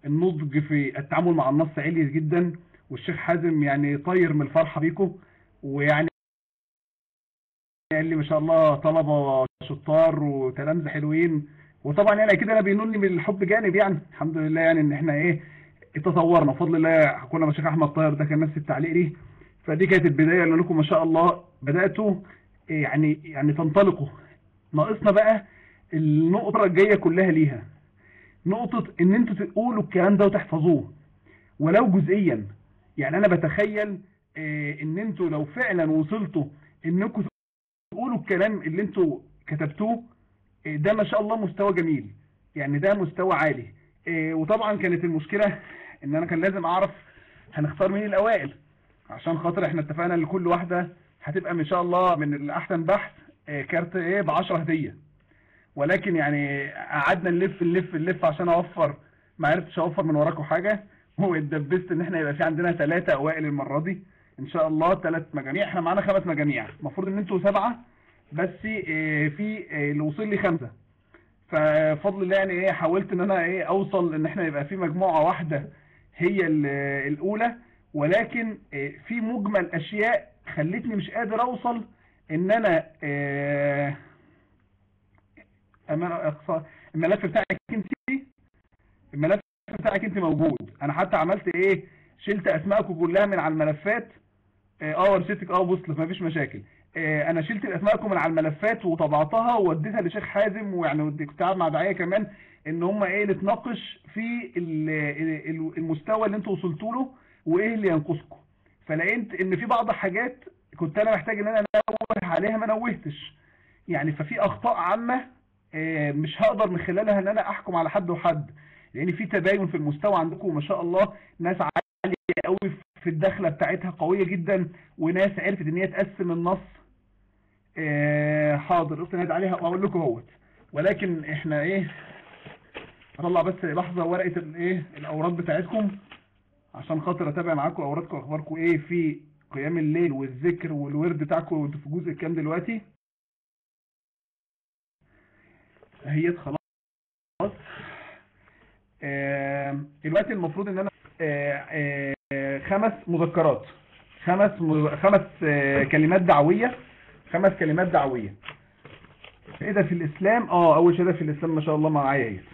النضج في التعامل مع النص عالي جدا والشيخ حازم يعني طاير من الفرحه بيكم ويعني قال لي ما شاء الله طلبه شطار وتلامذه حلوين وطبعا يعني اكيد انا بينولني من الحب جانب يعني الحمد لله يعني ان احنا ايه تطورنا بفضل الله كنا مع الشيخ احمد طاهر ده كان نفس التعليق لي فدي كانت البدايه اللي لكم ما شاء الله بداتوا يعني يعني تنطلقوا ناقصنا بقى النقطه الجايه كلها ليها نقطه ان انتوا تقولوا الكلام ده وتحفظوه ولو جزئيا يعني انا بتخيل آه، ان انتوا لو فعلا وصلتوا انكم تقولوا الكلام اللي انتوا كتبتوه آه، ده ما شاء الله مستوى جميل يعني ده مستوى عالي آه، وطبعا كانت المشكلة ان انا كان لازم اعرف هنختار مين الاوائل عشان خاطر احنا اتفقنا ان كل واحدة هتبقى ان شاء الله من الاحسن بحث آه، كارت ايه ب 10 هدية ولكن يعني قعدنا نلف نلف نلف عشان اوفر ما عرفتش اوفر من وراكم حاجة واتدبست ان احنا يبقى في عندنا ثلاثة اوائل المرة دي ان شاء الله ثلاث مجاميع احنا معانا خمس مجاميع المفروض ان انتوا سبعة بس آه، في آه، اللي وصل لي خمسة ففضل الله يعني ايه حاولت ان انا ايه اوصل ان احنا يبقى في مجموعة واحدة هي ال- الاولى ولكن إيه في مجمل اشياء خلتني مش قادر اوصل ان انا إيه أما أقصى الملف بتاعك انت الملف بتاعك انت موجود انا حتى عملت ايه شلت اسمائكم كلها من على الملفات اه آه، رسيتك اه وصلت مفيش مشاكل آه، انا شلت اسمائكم من على الملفات وطبعتها ووديتها لشيخ حازم ويعني ودي- كنت قاعد مع دعايه كمان ان هم ايه نتناقش في ال- ال- المستوى اللي انتوا وصلتوا له وايه اللي ينقصكم فلقيت ان في بعض حاجات كنت انا محتاج ان انا انوه عليها ما نوهتش يعني ففي اخطاء عامه آه، مش هقدر من خلالها ان انا احكم على حد وحد لان في تباين في المستوى عندكم ما شاء الله ناس عاليه قوي في الدخله بتاعتها قويه جدا وناس عرفت ان هي تقسم النص آه، حاضر استند عليها واقول لكم اهوت ولكن احنا ايه هطلع بس لحظه ورقه الايه الاوراق بتاعتكم عشان خاطر اتابع معاكم اوراقكم اخباركم ايه في قيام الليل والذكر والورد بتاعكم وانتوا في جزء كام دلوقتي اهيت خلاص آه، دلوقتي المفروض ان انا آه، آه، خمس مذكرات خمس مذ- خمس آه، كلمات دعويه خمس كلمات دعويه ايه ده في الاسلام اه اول شهاده في الاسلام ما شاء الله معايا اهي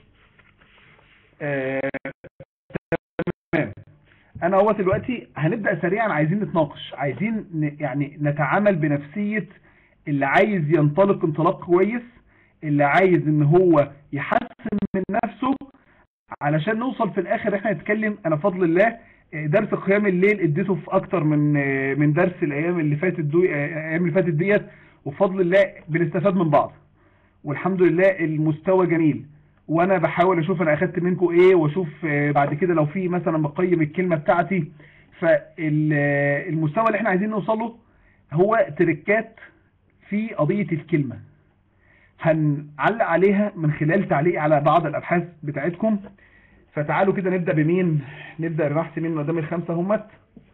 آه، تمام انا هو دلوقتي هنبدا سريعا عايزين نتناقش عايزين ن- يعني نتعامل بنفسيه اللي عايز ينطلق انطلاق كويس اللي عايز ان هو يحسن من نفسه علشان نوصل في الاخر احنا نتكلم انا بفضل الله آه، درس قيام الليل اديته في اكتر من آه، من درس الايام اللي فاتت دو آه، الايام اللي فاتت ديت وبفضل الله بنستفاد من بعض والحمد لله المستوى جميل وانا بحاول اشوف انا اخدت منكم ايه واشوف آه، بعد كده لو في مثلا بقيم الكلمه بتاعتي فالمستوى اللي احنا عايزين نوصله هو تركات في قضيه الكلمه هنعلق عليها من خلال تعليق على بعض الابحاث بتاعتكم فتعالوا كده نبدا بمين نبدا ببحث مين قدام الخمسه همت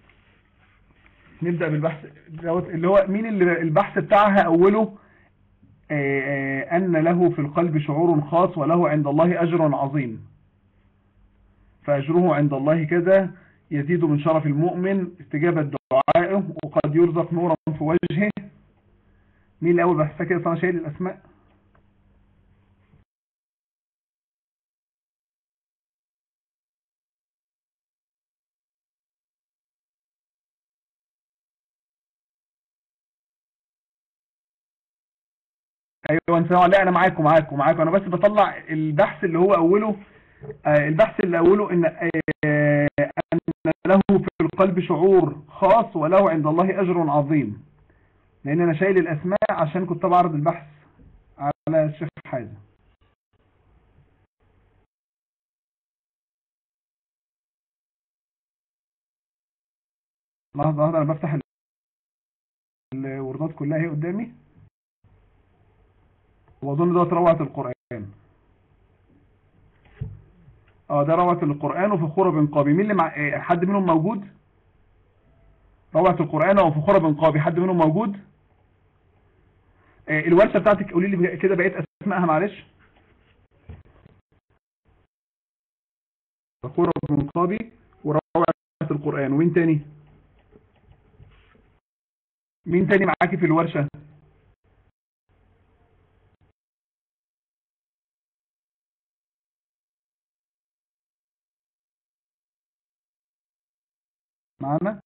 نبدا بالبحث دوت اللي هو مين اللي البحث بتاعها اوله آه، آه، ان له في القلب شعور خاص وله عند الله اجر عظيم فاجره عند الله كذا يزيد من شرف المؤمن استجابه دعائه وقد يرزق نورا في وجهه مين الاول بحثها كده أصل انا شايل الاسماء ايوه انت لا انا معاكم معاكم معاكم انا بس بطلع البحث اللي هو اوله آه، البحث اللي اوله ان آه، ان له في القلب شعور خاص وله عند الله اجر عظيم لان انا شايل الاسماء عشان كنت بعرض البحث على الشيخ حازم لحظه واحده انا بفتح الوردات كلها اهي قدامي واظن دوت روعة القرآن اه ده روعة القرآن وفخورة بن قابي مين اللي مع إيه، حد منهم موجود روعة القرآن وفخورة بن قابي حد منهم موجود آه، الورشة بتاعتك قولي لي كده بقيت اسمائها معلش فخورة بن قابي وروعة القرآن ومين تاني مين تاني معاكي في الورشة معانا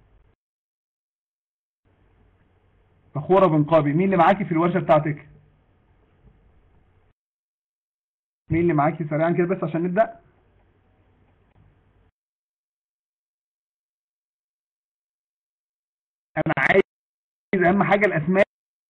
فخورة بن قابي مين اللي معاكي في الورشة بتاعتك مين اللي معاكي سريعا كده بس عشان نبدأ انا عايز اهم حاجة الاسماء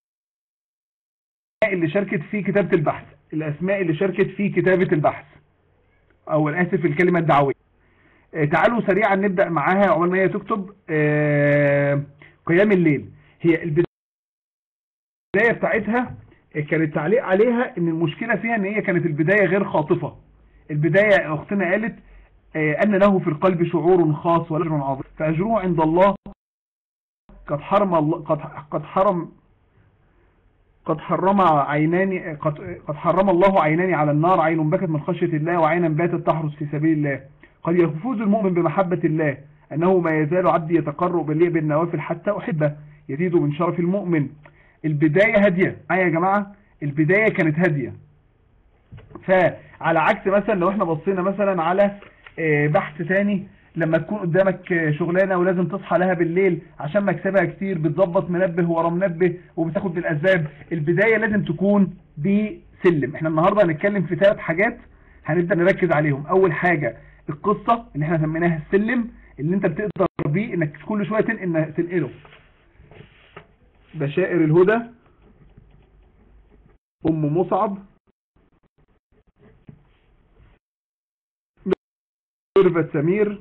اللي شاركت في كتابة البحث الاسماء اللي شاركت في كتابة البحث او اسف الكلمة الدعوية آه، تعالوا سريعا نبدأ معاها عقبال ما هي تكتب آه، قيام الليل هي البداية بتاعتها آه، كان التعليق عليها ان المشكلة فيها ان هي كانت البداية غير خاطفة البداية اختنا قالت ان له في القلب شعور خاص ولجر عظيم فاجره عند الله قد حرم الله قد قد حرم قد حرم عينان قد قد حرم الله عينان على النار عين بكت من خشية الله وعينا باتت تحرس في سبيل الله قد يفوز المؤمن بمحبة الله أنه ما يزال عبدي يتقرب لي بالنوافل حتى أحبه يزيد من شرف المؤمن البداية هادية معايا يا جماعة البداية كانت هادية فعلى عكس مثلا لو احنا بصينا مثلا على آه، بحث تاني لما تكون قدامك شغلانة ولازم تصحى لها بالليل عشان مكسبها كتير بتظبط منبه ورا منبه وبتاخد بالاسباب البداية لازم تكون بسلم احنا النهاردة هنتكلم في ثلاث حاجات هنبدأ نركز عليهم اول حاجة القصة اللي احنا سميناها السلم اللي انت بتقدر بيه انك كل شوية تنقل تنقله بشائر الهدى ام مصعب ميرفت سمير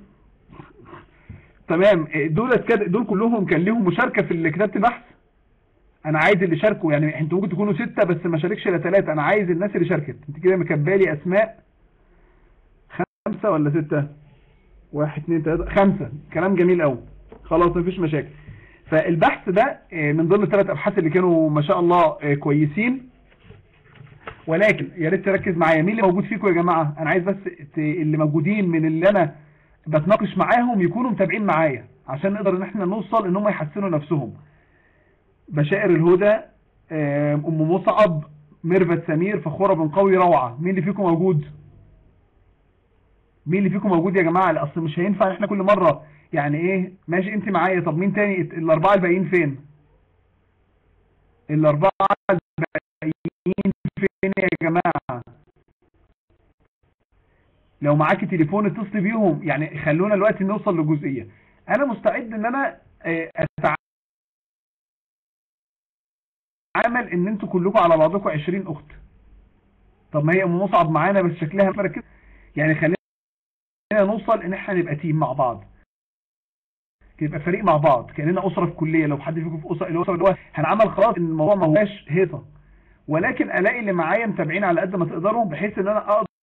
تمام دول كده دول كلهم كان لهم مشاركة في كتابة البحث انا عايز اللي شاركوا يعني انتوا ممكن تكونوا ستة بس ما شاركش الا ثلاثة انا عايز الناس اللي شاركت انت كده مكبالي اسماء خمسة ولا ستة واحد اثنين ثلاثة خمسة كلام جميل قوي خلاص مفيش مشاكل فالبحث ده آه، من ضمن الثلاث ابحاث اللي كانوا ما شاء الله آه، كويسين ولكن يا ريت تركز معايا مين اللي موجود فيكم يا جماعة انا عايز بس اللي موجودين من اللي انا بتناقش معاهم يكونوا متابعين معايا عشان نقدر ان احنا نوصل ان هم يحسنوا نفسهم بشائر الهدى ام مصعب ميرفت سمير فخورة بن قوي روعة مين اللي فيكم موجود مين اللي فيكم موجود يا جماعة اصل مش هينفع احنا كل مرة يعني ايه ماشي انت معايا طب مين تاني الاربعة الباقيين فين الاربعة الباقيين فين يا جماعة لو معاكي تليفون اتصل بيهم يعني خلونا دلوقتي نوصل لجزئية انا مستعد ان انا آه، اتعامل ان انتوا كلكم على بعضكم 20 اخت طب ما هي ام مصعب معانا بس شكلها مركز يعني خلينا نوصل ان احنا نبقى تيم مع بعض يبقى فريق مع بعض كاننا اسره في كليه لو حد فيكم في اسره الاسره اللي هو هنعمل خلاص ان الموضوع ما هواش هيصه ولكن الاقي اللي معايا متابعين على قد ما تقدروا بحيث ان انا اقدر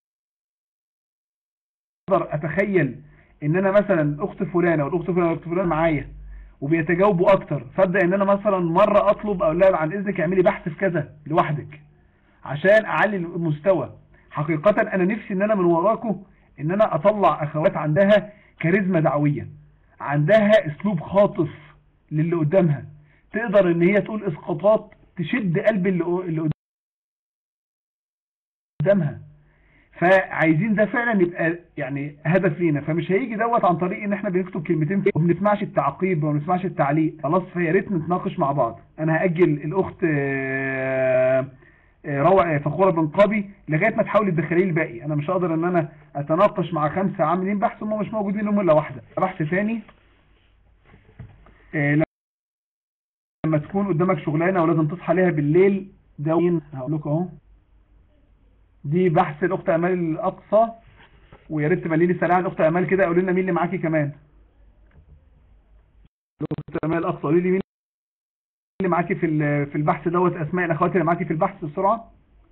اقدر اتخيل ان انا مثلا اخت فلانه والاخت فلانه والاخت فلانه معايا وبيتجاوبوا اكتر فابدا ان انا مثلا مره اطلب اقول لها عن اذنك اعملي بحث في كذا لوحدك عشان اعلي المستوى حقيقه انا نفسي ان انا من وراكم ان انا اطلع اخوات عندها كاريزما دعويه عندها اسلوب خاطف للي قدامها تقدر ان هي تقول اسقاطات تشد قلب اللي قدامها فعايزين ده فعلا يبقى يعني هدف لينا فمش هيجي دوت عن طريق ان احنا بنكتب كلمتين وما بنسمعش التعقيب وما بنسمعش التعليق خلاص فيا ريت نتناقش مع بعض انا هاجل الاخت آه، آه، روع فخوره بن قابي لغايه ما تحاول تدخلي لي الباقي انا مش هقدر ان انا اتناقش مع خمسه عاملين بحث هم مش موجودين هم الا واحده بحث ثاني آه، لما تكون قدامك شغلانه ولازم تصحى عليها بالليل ده هقول لكم اهو دي بحث الاخت امال الاقصى ويا ريت تملي لي سريعا الاخت امال كده قولي لنا مين اللي معاكي كمان الاخت امال الاقصى قولي لي مين اللي معاكي في في البحث دوت اسماء الاخوات اللي معاكي في البحث بسرعه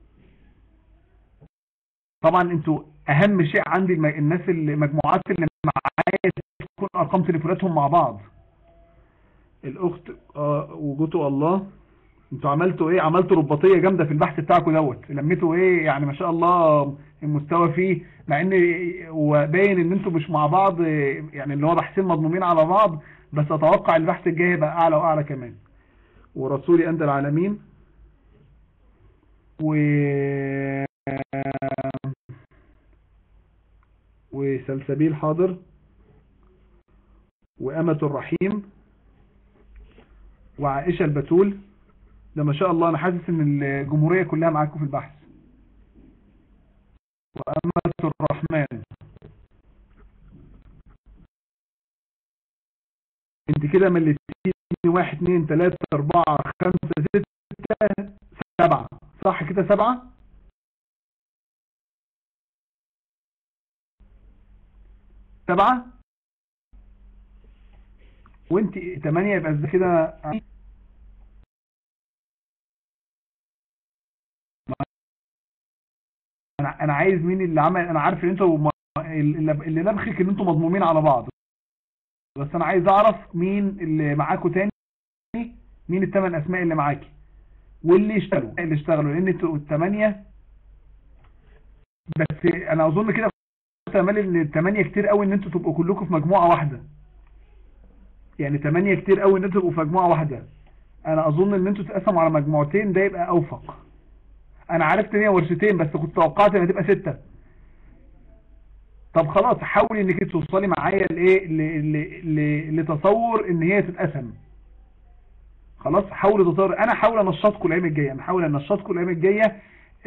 طبعا انتوا اهم شيء عندي الناس المجموعات اللي معايا تكون ارقام تليفوناتهم مع بعض الاخت آه وجوته الله انتوا عملتوا ايه عملتوا رباطيه جامده في البحث بتاعكم دوت لميتوا ايه يعني ما شاء الله المستوى فيه مع ان وباين ان انتوا مش مع بعض يعني اللي هو بحثين مضمومين على بعض بس اتوقع البحث الجاي يبقى اعلى واعلى كمان ورسولي انت العالمين و وسلسبيل حاضر وأمة الرحيم وعائشة البتول ده ما شاء الله أنا حاسس إن الجمهورية كلها معاكم في البحث وأمة الرحمن انت كده مليتيني واحد اتنين تلاتة اربعة خمسة ستة سبعة صح كده سبعة سبعة وانت تمانية يبقى ازاي كده انا انا عايز مين اللي عمل انا عارف ان انتوا اللي نبخك ان انتوا مضمومين على بعض بس انا عايز اعرف مين اللي معاكوا تاني مين الثمان اسماء اللي معاكي واللي اشتغلوا اللي اشتغلوا لان انتوا الثمانيه بس انا اظن كده احتمال ان الثمانيه كتير قوي ان انتوا تبقوا كلكم في مجموعه واحده يعني ثمانيه كتير قوي ان انتوا تبقوا في مجموعه واحده انا اظن ان انتوا تقسموا على مجموعتين ده يبقى اوفق انا عرفت ان هي ورشتين بس كنت توقعت انها تبقى سته طب خلاص حاولي انك توصلي معايا لايه لتصور ان هي تتقسم خلاص حاولوا تصور انا حاول انشطكم الايام الجايه انا حاول انشطكم الايام الجايه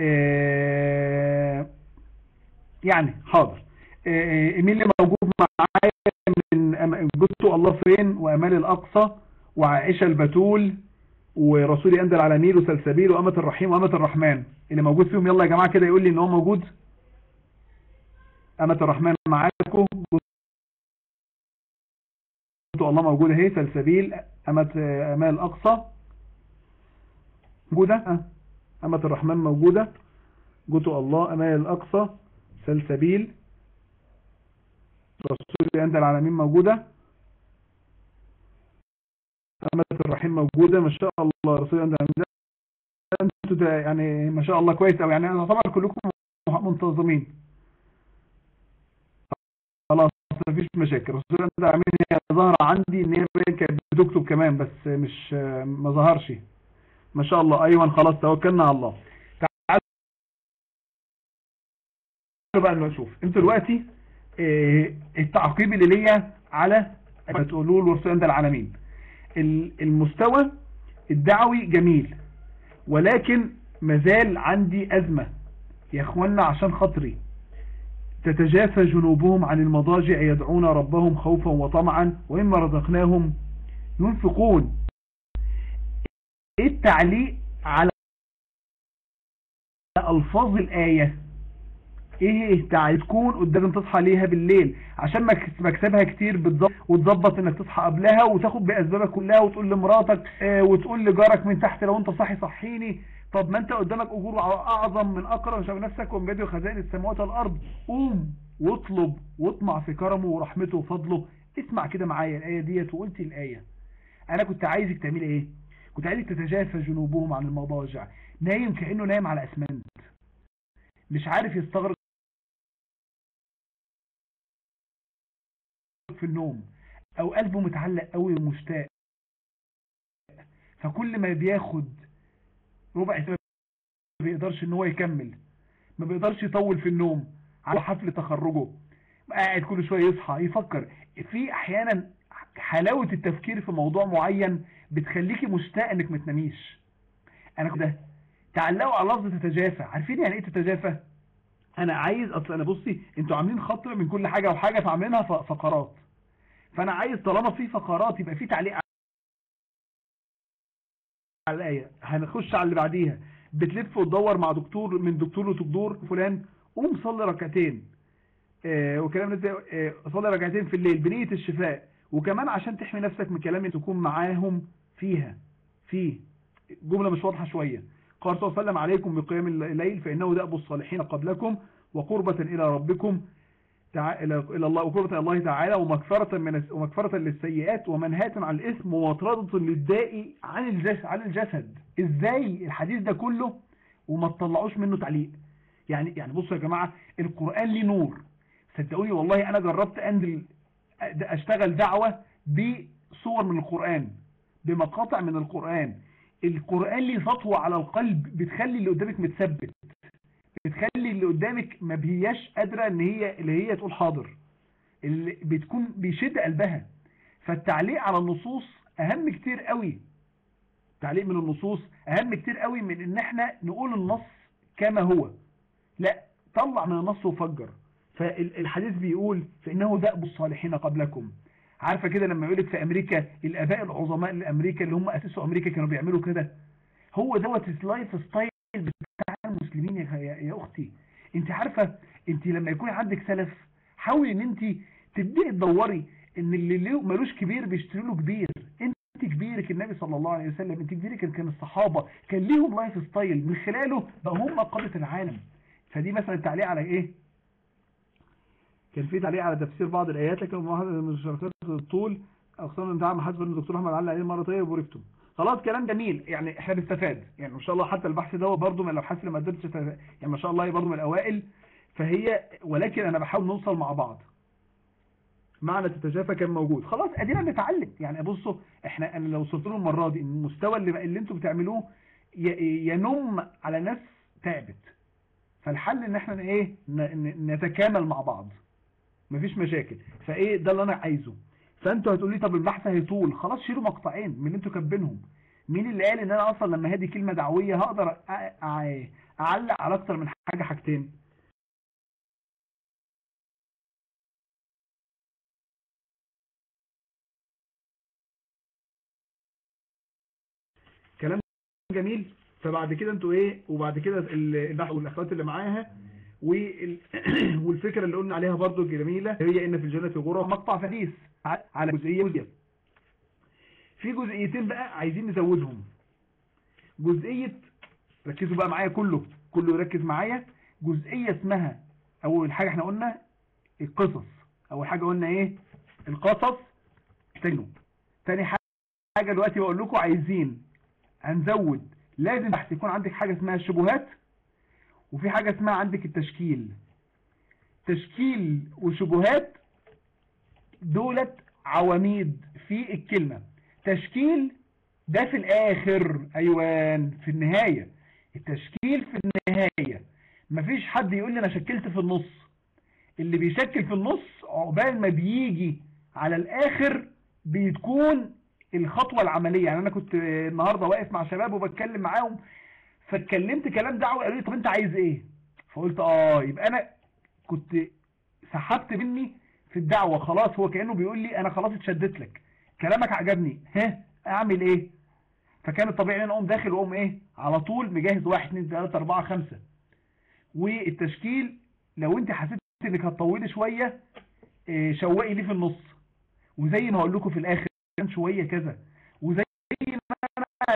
آه يعني حاضر آه مين اللي موجود معايا من جثه الله فين وامال الاقصى وعائشه البتول ورسولي اندل على نيل وسلسبيل وامه الرحيم وامه الرحمن اللي موجود فيهم يلا يا جماعه كده يقول لي ان هو موجود أمة الرحمن معاكم الله موجودة اهي سلسبيل أمة أمال الأقصى موجودة أمة الرحمن موجودة جوتو الله أمال الأقصى سلسبيل رسول عند العالمين موجودة أمة الرحيم موجودة ما شاء الله رسول عند العالمين انتوا يعني ما شاء الله كويس أو يعني أنا طبعا كلكم منتظمين خلاص مفيش مشاكل رسول الله عامل هي ظاهرة عندي ان هي كانت بتكتب كمان بس مش ما ظهرش ما شاء الله ايوه خلاص توكلنا على الله تعالوا بقى نشوف انتوا دلوقتي اه التعقيب اللي ليا على بتقولوا له رسول العالمين المستوى الدعوي جميل ولكن مازال عندي ازمة يا اخوانا عشان خاطري تتجافى جنوبهم عن المضاجع يدعون ربهم خوفا وطمعا وإما رزقناهم ينفقون ايه التعليق على ألفاظ الآية ايه تكون قدام تصحى ليها بالليل عشان مكسبها كتير بالضبط وتظبط انك تصحى قبلها وتاخد باسبابك كلها وتقول لمراتك اه وتقول لجارك من تحت لو انت صاحي صحيني طب ما انت قدامك اجور اعظم من اقرب شبه نفسك ومن بيده خزائن السماوات والارض قوم واطلب واطمع في كرمه ورحمته وفضله اسمع كده معايا الايه ديت وقلت الايه انا كنت عايزك تعمل ايه كنت عايزك تتجافى جنوبهم عن المضاجع نايم كانه نايم على اسمنت مش عارف يستغرق في النوم او قلبه متعلق قوي ومشتاق فكل ما بياخد ربع ساعه ما بيقدرش ان هو يكمل ما بيقدرش يطول في النوم على حفل تخرجه قاعد كل شويه يصحى يفكر في احيانا حلاوه التفكير في موضوع معين بتخليكي مشتاق انك ما تناميش انا كده تعلقوا على لفظ تتجافى عارفين يعني ايه تتجافى انا عايز اصل انا بصي انتوا عاملين خط من كل حاجه وحاجه فعاملينها فقرات فانا عايز طالما في فقرات يبقى في تعليق على الايه هنخش على اللي بعديها بتلف وتدور مع دكتور من دكتور لدكتور فلان قوم صلي ركعتين آه وكلام آه صلي ركعتين في الليل بنيه الشفاء وكمان عشان تحمي نفسك من كلام تكون معاهم فيها فيه جمله مش واضحه شويه قال صلى الله عليه وسلم عليكم بقيام الليل فانه دأب الصالحين قبلكم وقربة الى ربكم تع... الى إلى الله وقربة إلى الله تعالى ومغفرة من الس- ومغفرة للسيئات ومنهاة عن الإثم ومطردة للداء عن الجسد عن الجسد ازاي الحديث ده كله وما تطلعوش منه تعليق يعني يعني بصوا يا جماعة القرآن ليه نور صدقوني والله انا جربت انزل اشتغل دعوة بصور من القرآن بمقاطع من القرآن القرآن ليه سطوة على القلب بتخلي اللي قدامك متثبت بتخلي اللي قدامك ما بهياش قادرة ان هي اللي هي تقول حاضر اللي بتكون بيشد قلبها فالتعليق على النصوص اهم كتير قوي تعليق من النصوص اهم كتير قوي من ان احنا نقول النص كما هو لا طلع من النص وفجر فالحديث بيقول فانه دأب الصالحين قبلكم عارفة كده لما يقولك في امريكا الاباء العظماء لامريكا اللي هم اسسوا امريكا كانوا بيعملوا كده هو دوت اللايف ستايل بتاع المسلمين يا, يا, يا اختي انت عارفة انت لما يكون عندك سلف حاولي ان انت تبدأي تدوري ان اللي له ملوش كبير بيشتري له كبير انت كبيرك النبي صلى الله عليه وسلم انت كبيرك كان الصحابة كان ليهم لايف ستايل من خلاله بقى هم قادة العالم فدي مثلا التعليق على ايه كان في تعليق على تفسير بعض الايات لكن واحد من شرطات الطول اقسام الامتحان مع حسب ان الدكتور احمد علق عليه مره طيب وبوركتم خلاص كلام جميل يعني احنا بنستفاد يعني ما شاء الله حتى البحث ده برضه من الابحاث اللي ما قدرتش تت- يعني ما شاء الله هي برضه من الاوائل فهي ولكن انا بحاول نوصل مع بعض معنى تتجافى كان موجود خلاص ادينا بنتعلم يعني بصوا احنا انا لو وصلت لهم المره دي ان المستوى اللي اللي انتوا بتعملوه ي- ينم على ناس تعبت فالحل ان احنا ايه ن- ن- نتكامل مع بعض مفيش مشاكل فايه ده اللي انا عايزه فانتوا هتقولوا لي طب البحث هيطول خلاص شيلوا مقطعين من اللي انتوا كاتبينهم مين اللي قال ان انا اصلا لما هدي كلمه دعويه هقدر أ- أ- اعلق على اكتر من حاجه حاجتين كلام جميل فبعد كده انتوا ايه وبعد كده ال- البحث والاخوات اللي معاها وال- والفكره اللي قلنا عليها برضو جميله هي ان في الجنه غرف مقطع حديث ع- على جزئيه جزئيه في جزئيتين بقى عايزين نزودهم جزئيه ركزوا بقى معايا كله كله يركز معايا جزئيه اسمها اول حاجه احنا قلنا القصص اول حاجه قلنا ايه القصص تجنوا تاني حاجه دلوقتي بقول لكم عايزين هنزود لازم تحت يكون عندك حاجة اسمها الشبهات وفي حاجة اسمها عندك التشكيل تشكيل وشبهات دولت عواميد في الكلمة تشكيل ده في الاخر ايوان في النهاية التشكيل في النهاية مفيش حد يقول لي انا شكلت في النص اللي بيشكل في النص عقبال ما بيجي على الاخر بتكون الخطوة العملية يعني انا كنت النهاردة واقف مع شباب وبتكلم معاهم فاتكلمت كلام دعوة قالوا لي طب انت عايز ايه فقلت اه يبقى انا كنت سحبت مني في الدعوة خلاص هو كأنه بيقول لي انا خلاص اتشدت لك كلامك عجبني ها اعمل ايه فكان الطبيعي ان انا اقوم داخل واقوم ايه على طول مجهز واحد اتنين تلاتة اربعة خمسة والتشكيل لو انت حسيت انك هتطولي شوية اه، شوقي ليه في النص وزي ما هقول لكم في الاخر كان شوية كذا وزي ما انا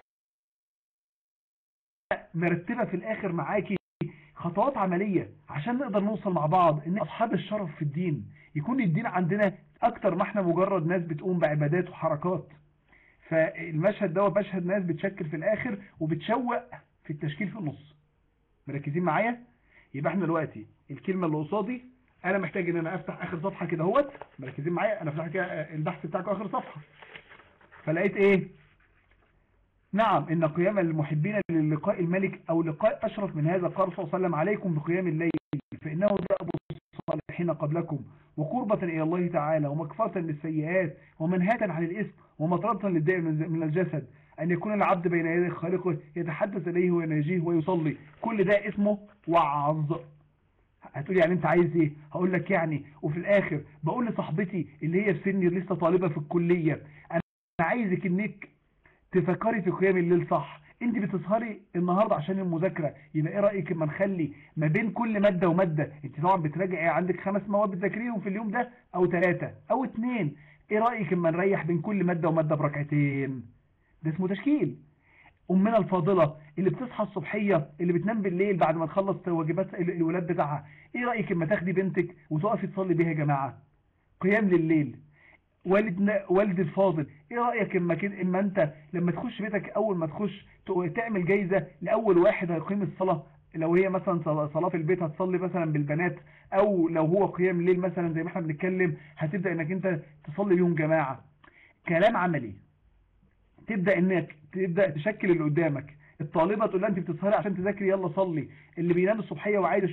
مرتبة في الاخر معاكي خطوات عملية عشان نقدر نوصل مع بعض ان اصحاب الشرف في الدين يكون الدين عندنا اكتر ما احنا مجرد ناس بتقوم بعبادات وحركات فالمشهد ده مشهد ناس بتشكل في الاخر وبتشوق في التشكيل في النص مركزين معايا يبقى احنا دلوقتي الكلمة اللي قصادي انا محتاج ان انا افتح اخر صفحة كده اهوت مركزين معايا انا فتحت كده البحث بتاعك اخر صفحة فلقيت ايه نعم إن قيام المحبين للقاء الملك أو لقاء أشرف من هذا قال صلى الله عليه وسلم عليكم بقيام الليل فإنه دأب الصالحين قبلكم وقربة إلى الله تعالى ومكفرة للسيئات ومنهاة عن الإثم ومطردة للداء من الجسد أن يكون العبد بين يدي خالقه يتحدث إليه ويناجيه ويصلي كل ده اسمه وعظ هتقول يعني انت عايز ايه هقول لك يعني وفي الاخر بقول لصاحبتي اللي هي في سني لسه طالبة في الكلية انا عايزك انك تفكري في قيام الليل صح انت بتسهري النهاردة عشان المذاكرة يبقى ايه رأيك اما نخلي ما بين كل مادة ومادة انت طبعا بتراجعي عندك خمس مواد بتذاكريهم في اليوم ده او ثلاثة او اتنين ايه رأيك اما نريح بين كل مادة ومادة بركعتين ده اسمه تشكيل امنا الفاضلة اللي بتصحى الصبحية اللي بتنام بالليل بعد ما تخلص واجبات ال- الولاد بتاعها ايه رأيك اما تاخدي بنتك وتقفي تصلي بيها يا جماعة قيام لليل والدنا والد الفاضل ايه رأيك اما كده اما انت لما تخش بيتك اول ما تخش ت- تعمل جايزة لاول واحد هيقيم الصلاة لو هي مثلا صلا- صلاة في البيت هتصلي مثلا بالبنات او لو هو قيام الليل مثلا زي ما احنا بنتكلم هتبدأ انك انت تصلي بيهم جماعة كلام عملي تبدأ انك تبدأ تشكل اللي قدامك الطالبة تقول لها انت بتسهري عشان تذاكري يلا صلي اللي بينام الصبحية وعايز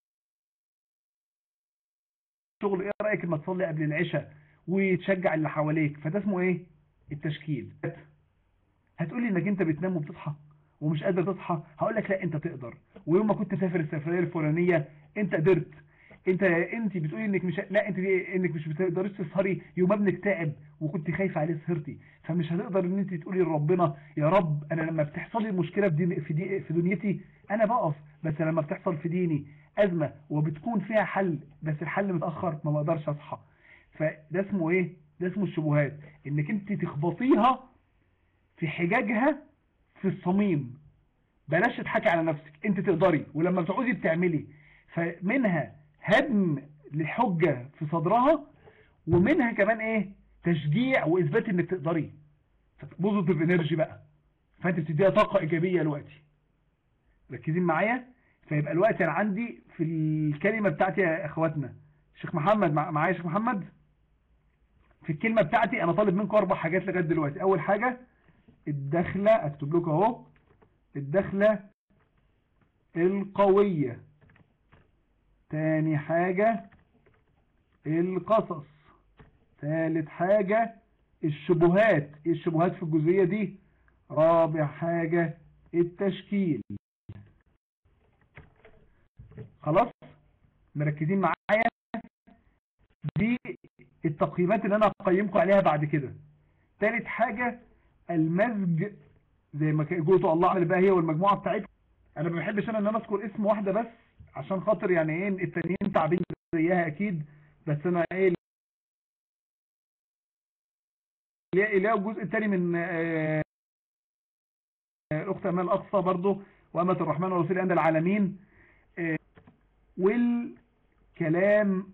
الشغل ايه رأيك اما تصلي قبل العشاء وتشجع اللي حواليك فده اسمه ايه التشكيل هتقولي انك انت بتنام وبتصحى ومش قادر تصحى هقول لك لا انت تقدر ويوم ما كنت مسافر السفريه الفلانيه انت قدرت انت انت بتقولي انك مش لا انت دي انك مش بتقدريش تسهري يوم ابنك تعب وكنت خايفه عليه سهرتي فمش هتقدر ان انت تقولي لربنا يا رب انا لما بتحصل لي مشكله في دين في, دي في دنيتي انا بقف بس لما بتحصل في ديني ازمه وبتكون فيها حل بس الحل متاخر ما بقدرش اصحى فده اسمه ايه ده اسمه الشبهات انك انت تخبطيها في حجاجها في الصميم بلاش تضحكي على نفسك انت تقدري ولما بتعوزي بتعملي فمنها هدم للحجة في صدرها ومنها كمان ايه تشجيع واثبات انك تقدري بوزيتيف انرجي بقى فانت بتديها طاقة ايجابية دلوقتي ركزين معايا فيبقى الوقت انا عندي في الكلمة بتاعتي يا اخواتنا شيخ محمد مع- معايا شيخ محمد في الكلمة بتاعتي انا طالب منكم اربع حاجات لغاية دلوقتي اول حاجة الدخلة اكتب لكم اهو الدخلة القوية تاني حاجة القصص ثالث حاجة الشبهات ايه الشبهات في الجزئية دي رابع حاجة التشكيل خلاص مركزين معايا دي التقييمات اللي انا هقيمكم عليها بعد كده ثالث حاجة المزج زي ما قلتوا الله اعلم بقى هي والمجموعة بتاعتها انا ما بحبش انا ان انا اذكر اسم واحدة بس عشان خاطر يعني ايه التانيين تعبين زيها اكيد بس انا ايه اللي الجزء الثاني من آه، الاخت امال اقصى برضو وامة الرحمن ورسول عند العالمين آه، والكلام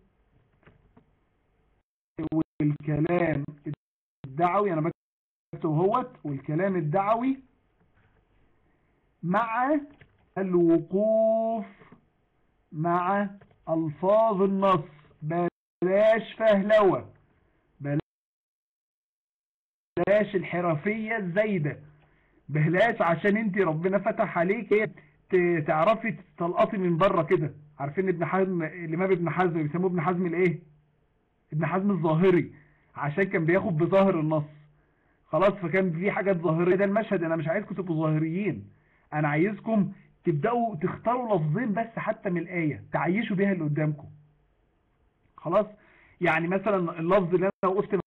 والكلام الدعوي انا بكتب هوت والكلام الدعوي مع الوقوف مع الفاظ النص بلاش فهلوة بلاش الحرفية الزايدة بلاش عشان انت ربنا فتح عليك ايه ت- تعرفي تلقطي من بره كده عارفين ابن حزم الامام ابن حزم بيسموه ابن حزم الايه ابن حزم الظاهري عشان كان بياخد بظاهر النص خلاص فكان في حاجات ظاهرية ده المشهد انا مش عايزكم تبقوا ظاهريين انا عايزكم تبدأوا تختاروا لفظين بس حتى من الآية تعيشوا بيها اللي قدامكم خلاص يعني مثلا اللفظ اللي انا وقفت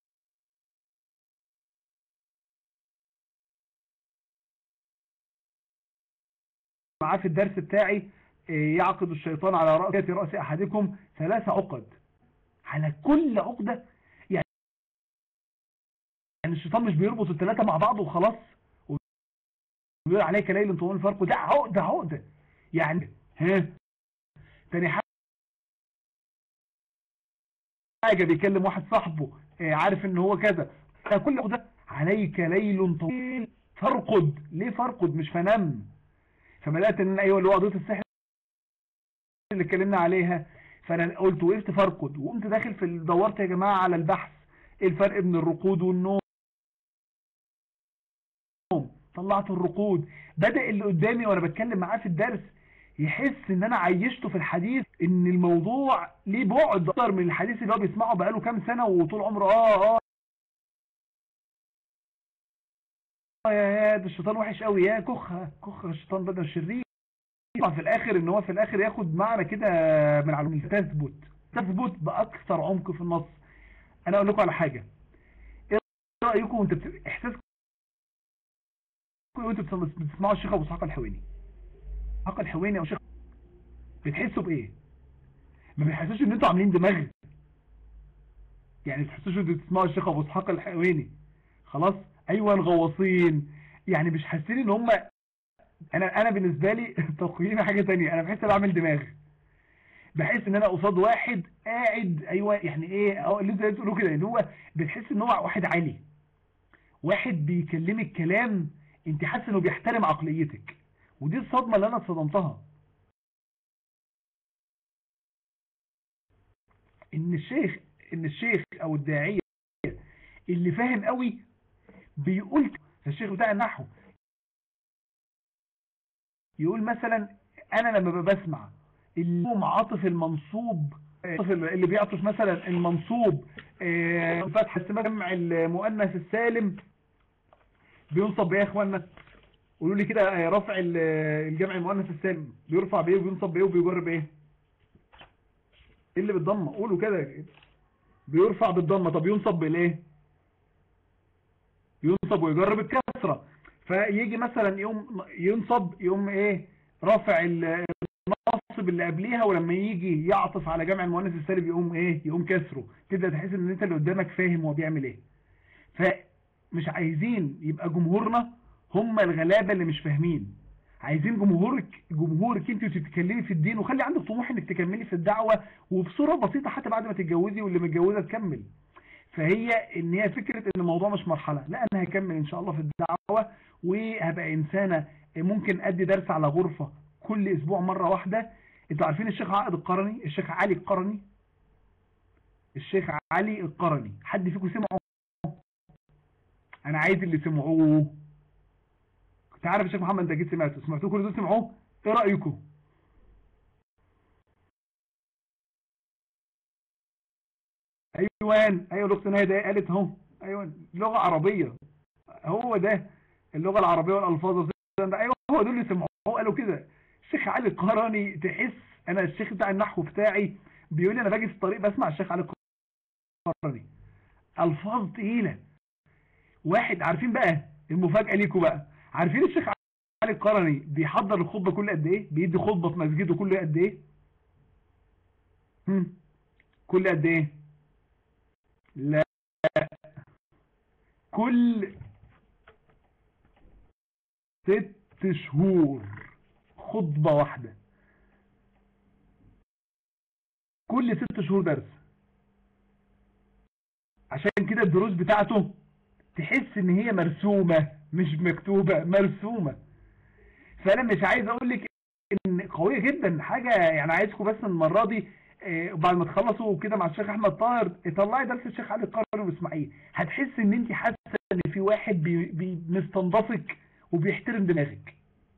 معاه في الدرس بتاعي إيه، يعقد الشيطان على رأس رأس أحدكم ثلاث عقد على كل عقدة يعني يعني الشيطان مش بيربط الثلاثة مع بعض وخلاص وبيقول عليك ليل طوال فرق ده عقدة عقدة يعني ها تاني حاجة بيكلم واحد صاحبه إيه، عارف ان هو كذا كل عقدة عليك ليل طويل فارقد ليه فارقد مش فنم فبدات ان ايوه اللي هو قضيه السحر اللي اتكلمنا عليها فانا قلت وقفت فارقد وقمت داخل في ال- دورت يا جماعه على البحث ايه الفرق بين الرقود والنوم طلعت الرقود بدا اللي قدامي وانا بتكلم معاه في الدرس يحس ان انا عيشته في الحديث ان الموضوع ليه بعد اكتر من الحديث اللي هو بيسمعه بقاله كام سنه وطول عمره اه اه يا يا ده الشيطان وحش قوي يا كخه كخه الشيطان ده ده شرير يطلع في الاخر ان هو في الاخر ياخد معنى كده من علوم تثبت تثبت باكثر عمق في النص انا اقول لكم على حاجه ايه رايكم وانت بت... احساسكم وانتوا بتص- بتسمعوا الشيخ ابو اسحاق الحويني اسحاق الحويني او شيخ بتحسوا بايه ما بتحسوش ان انتوا عاملين دماغ يعني بتحسوش ان انتوا بتسمعوا الشيخ ابو اسحاق الحويني خلاص ايوه الغواصين يعني مش حاسين ان هم انا انا بالنسبه لي تقييمي حاجه تانية انا بحس ان بعمل دماغ بحس ان انا قصاد واحد قاعد ايوه يعني ايه اه اللي انت بتقوله كده ان هو بتحس ان هو واحد عالي واحد بيكلمك كلام انت حاسس انه بيحترم عقليتك ودي الصدمه اللي انا اتصدمتها ان الشيخ ان الشيخ او الداعيه اللي فاهم قوي بيقول الشيخ بتاع النحو يقول مثلا انا لما بسمع اللي عاطف المنصوب اللي بيعطف مثلا المنصوب فتح جمع المؤنث السالم بينصب بايه يا اخوانا قولوا لي كده رفع الجمع المؤنث السالم بيرفع بايه وبينصب بايه وبيجر بايه ايه اللي بالضمه قولوا كده بيرفع بالضمه طب ينصب بالايه ينصب ويجر بالكسره فيجي مثلا يوم ينصب يوم ايه رافع النصب اللي قبليها ولما يجي يعطف على جمع المؤنث السالب يقوم ايه يقوم كسره تبدا تحس ان انت اللي قدامك فاهم هو بيعمل ايه فمش عايزين يبقى جمهورنا هم الغلابه اللي مش فاهمين عايزين جمهورك جمهورك انت تتكلمي في الدين وخلي عندك طموح انك تكملي في الدعوه وبصوره بسيطه حتى بعد ما تتجوزي واللي متجوزه تكمل فهي ان هي فكره ان الموضوع مش مرحله لا انا هكمل ان شاء الله في الدعوه وهبقى انسانه ممكن ادي درس على غرفه كل اسبوع مره واحده انتوا عارفين الشيخ عائد القرني الشيخ علي القرني الشيخ علي القرني حد فيكم سمعه انا عايز اللي سمعوه كنت عارف الشيخ محمد انت اكيد سمعته سمعتوه كل دول سمعوه ايه رايكم ايوان ايوه الاخت ناهيه قالت اهو ايوه لغه عربيه هو ده اللغه العربيه والالفاظ ايوه هو دول اللي سمعوه قالوا كده الشيخ علي القرني تحس انا الشيخ بتاع النحو بتاعي بيقول لي انا باجي في الطريق بسمع الشيخ علي القرني الفاظ تقيله واحد عارفين بقى المفاجاه ليكم بقى عارفين الشيخ علي القرني بيحضر الخطبه كل قد ايه بيدي خطبه في مسجده كل قد ايه هم. كل قد ايه لا كل ست شهور خطبة واحدة كل ست شهور درس عشان كده الدروس بتاعته تحس ان هي مرسومة مش مكتوبة مرسومة فانا مش عايز اقول لك ان قوية جدا حاجة يعني عايزكم بس المرة دي بعد ما تخلصوا كده مع الشيخ احمد طاهر طلعي درس الشيخ علي القرني واسمعيه هتحس ان انت حاسه ان في واحد بي بي مستنضفك وبيحترم دماغك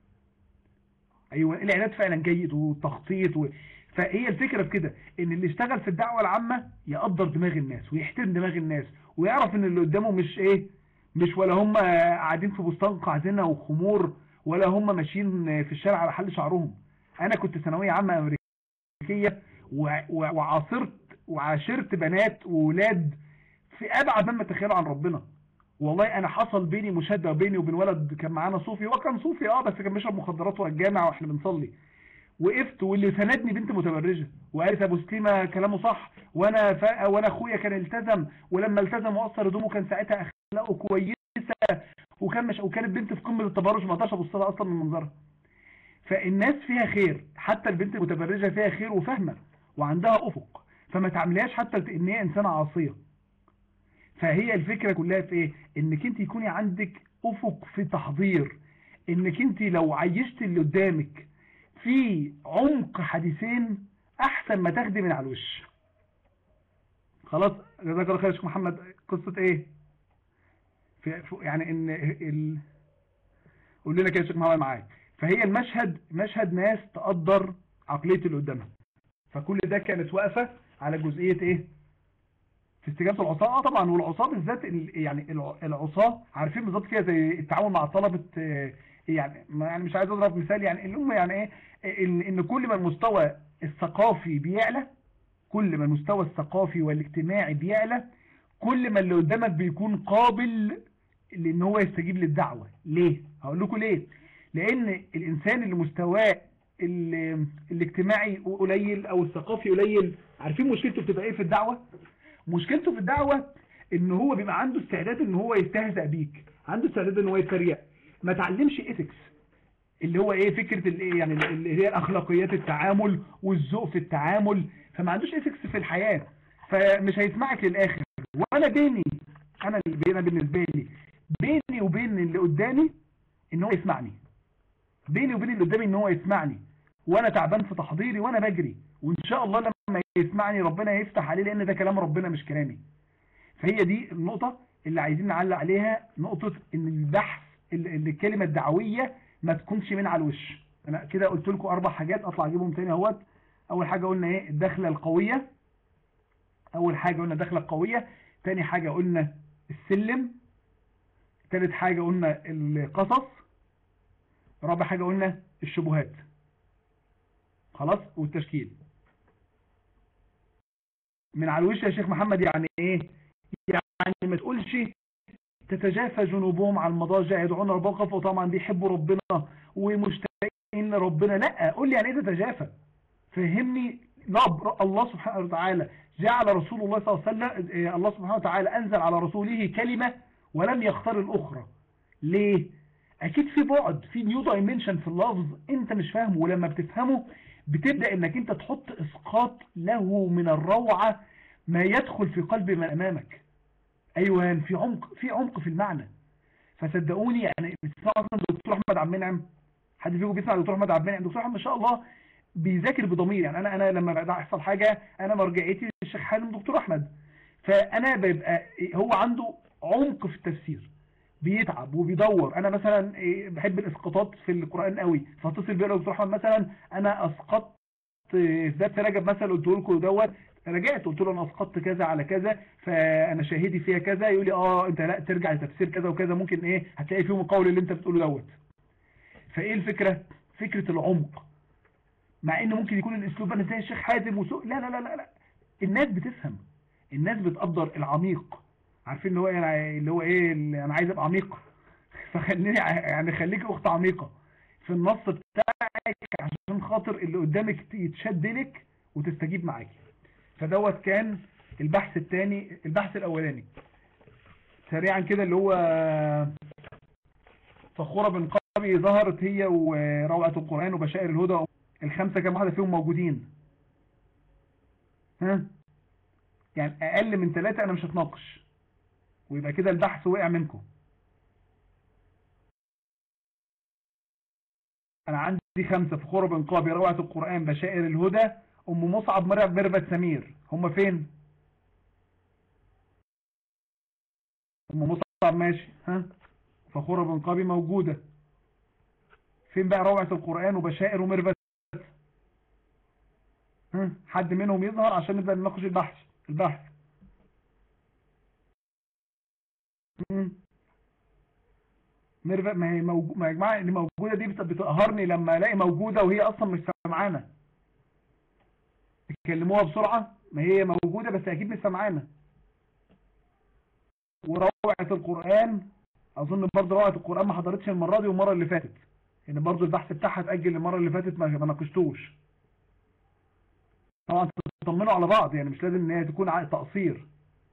ايوه الاعداد فعلا جيد وتخطيط و... فهي الفكره في كده ان اللي اشتغل في الدعوه العامه يقدر دماغ الناس ويحترم دماغ الناس ويعرف ان اللي قدامه مش ايه مش ولا هم قاعدين في بستان قاعدينه وخمور ولا هم ماشيين في الشارع على حل شعرهم انا كنت ثانويه عامه امريكيه وعاصرت وعاشرت بنات وولاد في ابعد مما تخيلوا عن ربنا والله انا حصل بيني مشاده بيني وبين ولد كان معانا صوفي هو كان صوفي اه بس كان بيشرب مخدرات ورا الجامع واحنا بنصلي وقفت واللي سندني بنت متبرجه وقالت ابو سليمه كلامه صح وانا ف... وانا اخويا كان التزم ولما التزم وقصر هدومه كان ساعتها اخلاقه كويسه وكان مش وكانت بنت في قمه التبرج ما اقدرش ابص لها اصلا من منظرها فالناس فيها خير حتى البنت المتبرجه فيها خير وفاهمه وعندها افق فما تعمليهاش حتى ان هي انسانه عاصيه فهي الفكرة كلها في ايه انك انت يكوني عندك افق في تحضير انك انت لو عيشت اللي قدامك في عمق حديثين احسن ما تاخدي من على الوش خلاص جزاك الله خير يا شيخ محمد قصة ايه في يعني ان ال... قول لنا كده يا شيخ محمد معاك فهي المشهد مشهد ناس تقدر عقلية اللي قدامها فكل ده كانت واقفة على جزئية ايه في استجابة العصاة اه طبعا والعصاة بالذات يعني العصاة عارفين بالظبط كده زي التعامل مع طلبة يعني يعني مش عايز اضرب مثال يعني اللي هم يعني ايه ان, إن كل ما المستوى الثقافي بيعلى كل ما المستوى الثقافي والاجتماعي بيعلى كل ما اللي قدامك بيكون قابل لان هو يستجيب للدعوة ليه هقول لكم ليه لان الانسان اللي مستواه الاجتماعي قليل او الثقافي قليل عارفين مشكلته بتبقى ايه في الدعوة مشكلته في الدعوة ان هو بيبقى عنده استعداد ان هو يستهزأ بيك عنده استعداد ان هو يتريق ما تعلمش ايثكس اللي هو ايه فكرة الايه يعني اللي هي الاخلاقيات التعامل والذوق في التعامل فما عندوش ايثكس في الحياة فمش هيسمعك للاخر وانا بيني انا انا بالنسبة لي بيني وبين اللي قدامي ان هو يسمعني بيني وبين اللي قدامي ان هو يسمعني وانا تعبان في تحضيري وانا بجري وان شاء الله لما يسمعني ربنا يفتح عليه لان ده كلام ربنا مش كلامي فهي دي النقطة اللي عايزين نعلق عليها نقطة ان البحث ال- الكلمة الدعوية ما تكونش من على الوش انا كده قلت لكم اربع حاجات اطلع اجيبهم تاني اهوت اول حاجة قلنا ايه الدخلة القوية اول حاجة قلنا الدخلة القوية تاني حاجة قلنا السلم تالت حاجة قلنا القصص رابع حاجة قلنا الشبهات خلاص والتشكيل من على الوش يا شيخ محمد يعني ايه يعني ما تقولش تتجافى جنوبهم على المضاجع يدعون ربهم خوفا وطبعا بيحبوا ربنا ومشتاقين لربنا لا قول لي يعني ايه تتجافى فهمني لا الله سبحانه وتعالى جعل رسول الله صلى الله عليه وسلم إيه، الله سبحانه وتعالى انزل على رسوله كلمة ولم يختار الاخرى ليه اكيد في بعد في نيو دايمنشن في اللفظ انت مش فاهمه ولما بتفهمه بتبدأ انك انت تحط اسقاط له من الروعة ما يدخل في قلب من امامك ايوه في عمق في عمق في المعنى فصدقوني يعني بتسمعوا اصلا دكتور احمد عبد المنعم حد فيكم بيسمع دكتور احمد عبد المنعم دكتور احمد ما شاء الله بيذاكر بضمير يعني انا انا لما يحصل حاجه انا مرجعيتي للشيخ حالم دكتور احمد فانا بيبقى هو عنده عمق في التفسير بيتعب وبيدور انا مثلا إيه، بحب الاسقاطات في القران قوي فاتصل بيا دكتور احمد مثلا انا اسقطت في ذات رجب مثلا قلت لكم دوت رجعت قلت له انا اسقطت كذا على كذا فانا شاهدي فيها كذا يقول لي اه انت لا ترجع لتفسير كذا وكذا ممكن ايه هتلاقي فيهم القول اللي انت بتقوله دوت فايه الفكره فكره العمق مع ان ممكن يكون الاسلوب انا زي الشيخ حازم وسوء لا لا لا لا لا الناس بتفهم الناس بتقدر العميق عارفين اللي هو يعني اللي هو ايه اللي انا عايز ابقى عميق فخليني ع- يعني خليكي اخت عميقه في النص بتاعك عشان خاطر اللي قدامك يتشد لك وتستجيب معاكي فدوت كان البحث الثاني البحث الاولاني سريعا كده اللي هو فخورة بن قابي ظهرت هي وروعة القرآن وبشائر الهدى الخمسة كام واحدة فيهم موجودين ها يعني اقل من ثلاثة انا مش هتناقش ويبقى كده البحث وقع منكم انا عندي خمسة فخورة بن قابي روعة القرآن بشائر الهدى ام مصعب مرعب مربت سمير هم فين ام مصعب ماشي ها فخورة بن قابي موجودة فين بقى روعة القرآن وبشائر ومربت ها حد منهم يظهر عشان نبدأ نناقش البحث البحث مم. ميرفت ما هي موجو... ما يا جماعه اللي موجوده دي بت- بتقهرني لما الاقي موجوده وهي اصلا مش سامعانا تكلموها بسرعه ما هي موجوده بس اكيد مش سامعانا وروعه القران اظن برضه روعه القران ما حضرتش المره دي والمره اللي فاتت يعني برضه البحث بتاعها اتاجل المره اللي فاتت ما ما ناقشتوش طبعا تطمنوا على بعض يعني مش لازم ان هي تكون ع- تقصير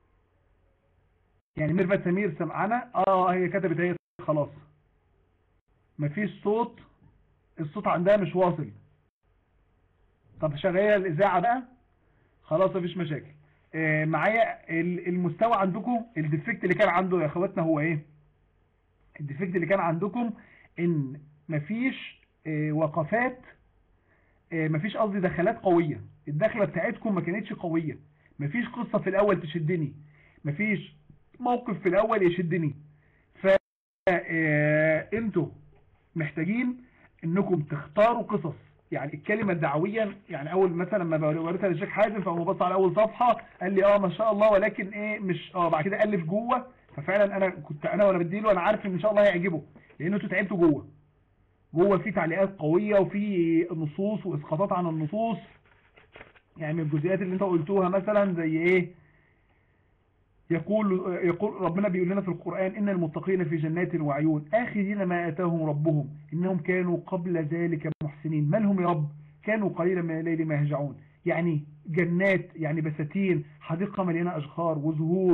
يعني ميرفت سمير سمعنا اه هي كتبت هي خلاص مفيش صوت الصوت عندها مش واصل طب شغاله الاذاعه بقى خلاص مفيش مشاكل آه معايا ال- المستوى عندكم الديفكت اللي كان عنده يا اخواتنا هو ايه الديفكت اللي كان عندكم ان مفيش آه وقفات آه مفيش قصدي دخلات قويه الدخله بتاعتكم ما كانتش قويه مفيش قصه في الاول تشدني مفيش موقف في الاول يشدني ف آه، انتوا محتاجين انكم تختاروا قصص يعني الكلمة الدعوية يعني اول مثلا لما وريتها للشيخ حازم فهو بص على اول صفحة قال لي اه ما شاء الله ولكن ايه مش اه بعد كده الف جوه ففعلا انا كنت انا وانا بديله انا عارف ان ان شاء الله هيعجبه لان انتوا تعبتوا جوه جوه في تعليقات قوية وفي نصوص واسقاطات عن النصوص يعني من الجزئيات اللي انت قلتوها مثلا زي ايه يقول يقول ربنا بيقول لنا في القرآن إن المتقين في جنات وعيون آخذين ما آتاهم ربهم إنهم كانوا قبل ذلك محسنين من هم يا رب كانوا قليلا من الليل ما يهجعون يعني جنات يعني بساتين حديقة مليانة أشجار وزهور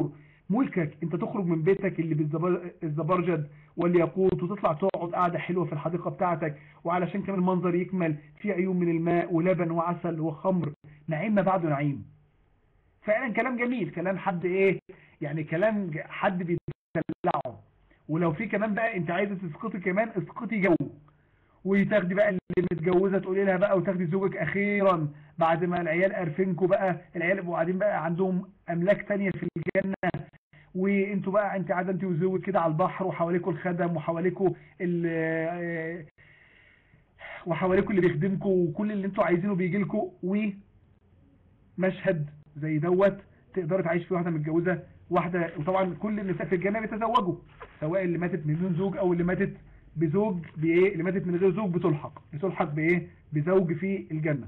ملكك انت تخرج من بيتك اللي بالزبرجد والياقوت وتطلع تقعد قاعدة حلوة في الحديقة بتاعتك وعلشان كمان المنظر يكمل في عيون من الماء ولبن وعسل وخمر نعيم ما بعده نعيم فعلا كلام جميل كلام حد ايه يعني كلام حد بيدلعه ولو في كمان بقى انت عايزه تسقطي كمان اسقطي جو وتاخدي بقى اللي متجوزه تقولي لها بقى وتاخدي زوجك اخيرا بعد ما العيال قرفينكوا بقى العيال يبقوا قاعدين بقى عندهم املاك تانية في الجنه وانتوا بقى انت قاعده انت وزوجك كده على البحر وحواليكوا الخدم وحواليكوا ال وحواليكوا اللي بيخدمكوا وكل اللي انتوا عايزينه بيجي لكم ومشهد زي دوت تقدر تعيش فيه واحده متجوزه واحده وطبعا كل النساء في الجنه بيتزوجوا سواء اللي ماتت من دون زوج او اللي ماتت بزوج بايه اللي ماتت من غير زوج بتلحق بتلحق بايه بزوج في الجنه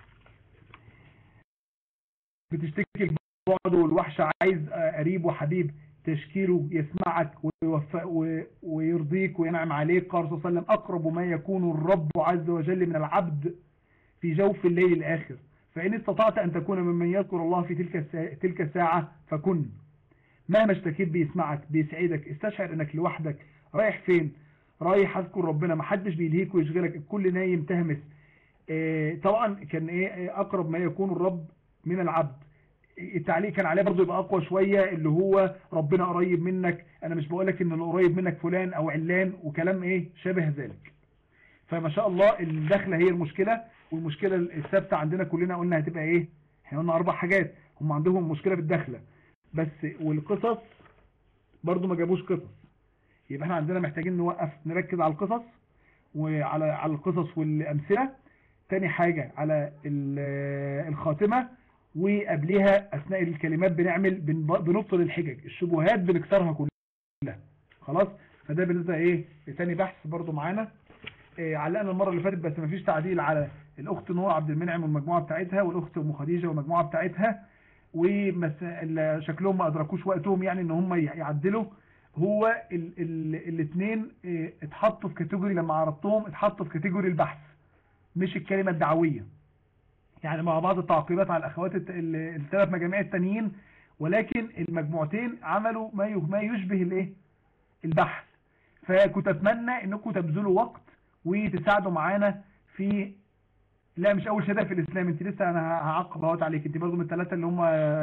بتشتكي البعد والوحش عايز قريب وحبيب تشكيله يسمعك ويرضيك وينعم عليك قال صلى الله عليه وسلم أقرب ما يكون الرب عز وجل من العبد في جوف الليل الآخر فإن استطعت أن تكون ممن يذكر الله في تلك تلك الساعة فكن مهما اشتكيت بيسمعك بيسعدك استشعر انك لوحدك رايح فين رايح اذكر ربنا محدش بيلهيك ويشغلك الكل نايم تهمس اه طبعا كان ايه اقرب ما يكون الرب من العبد التعليق كان عليه برضو يبقى اقوى شوية اللي هو ربنا قريب منك انا مش بقولك ان اللي قريب منك فلان او علان وكلام ايه شبه ذلك فما شاء الله الدخلة هي المشكلة والمشكلة الثابتة عندنا كلنا قلنا هتبقى ايه احنا قلنا اربع حاجات هم عندهم مشكلة في الدخلة بس والقصص برضو ما جابوش قصص يبقى احنا عندنا محتاجين نوقف نركز على القصص وعلى على القصص والامثله تاني حاجة على الخاتمة وقبلها اثناء الكلمات بنعمل بنبطل الحجج الشبهات بنكسرها كلها خلاص فده بالنسبه ايه تاني بحث برضو معانا إيه علقنا المره اللي فاتت بس مفيش تعديل على الاخت نور عبد المنعم والمجموعه بتاعتها والاخت ام خديجه والمجموعه بتاعتها وشكلهم ما ادركوش وقتهم يعني ان هم يعدلوا هو الاثنين اتحطوا في كاتيجوري لما عرضتهم اتحطوا في كاتيجوري البحث مش الكلمة الدعوية يعني مع بعض التعقيبات على الاخوات الثلاث مجاميع التانيين ولكن المجموعتين عملوا ما ما يشبه الايه البحث فكنت اتمنى انكم تبذلوا وقت وتساعدوا معانا في لا مش اول شهاده في الاسلام انت لسه انا هعقب اهوت عليك انت برضه من الثلاثه اللي هم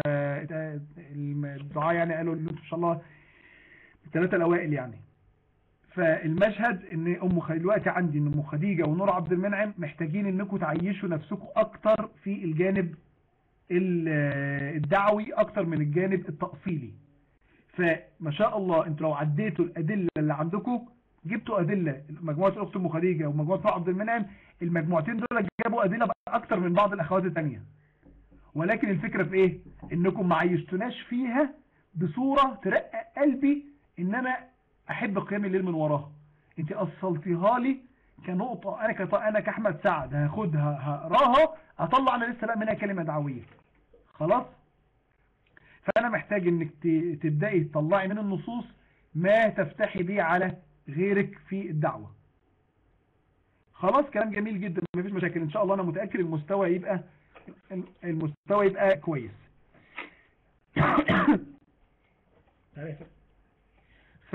الدعاء يعني قالوا ان شاء الله الثلاثه الاوائل يعني فالمشهد ان ام خديجه دلوقتي عندي ان ام خديجه ونور عبد المنعم محتاجين انكم تعيشوا نفسكم اكتر في الجانب الدعوي اكتر من الجانب التأصيلي فما شاء الله انتوا لو عديتوا الادله اللي عندكم جبتوا ادله مجموعه الاخت ام خديجه ومجموعه نور عبد المنعم المجموعتين دول جابوا ادله اكتر من بعض الاخوات الثانيه ولكن الفكره في ايه انكم ما عيشتوناش فيها بصوره ترقق قلبي ان انا احب قيام الليل من وراها انت اصلتيها لي كنقطة انا كط... انا كاحمد سعد هاخدها هقراها اطلع انا لسه لا منها كلمة دعوية خلاص فانا محتاج انك ت... تبدأي تطلعي من النصوص ما تفتحي بيه على غيرك في الدعوة خلاص كلام جميل جدا مفيش مشاكل ان شاء الله انا متأكد المستوى يبقى المستوى يبقى كويس ف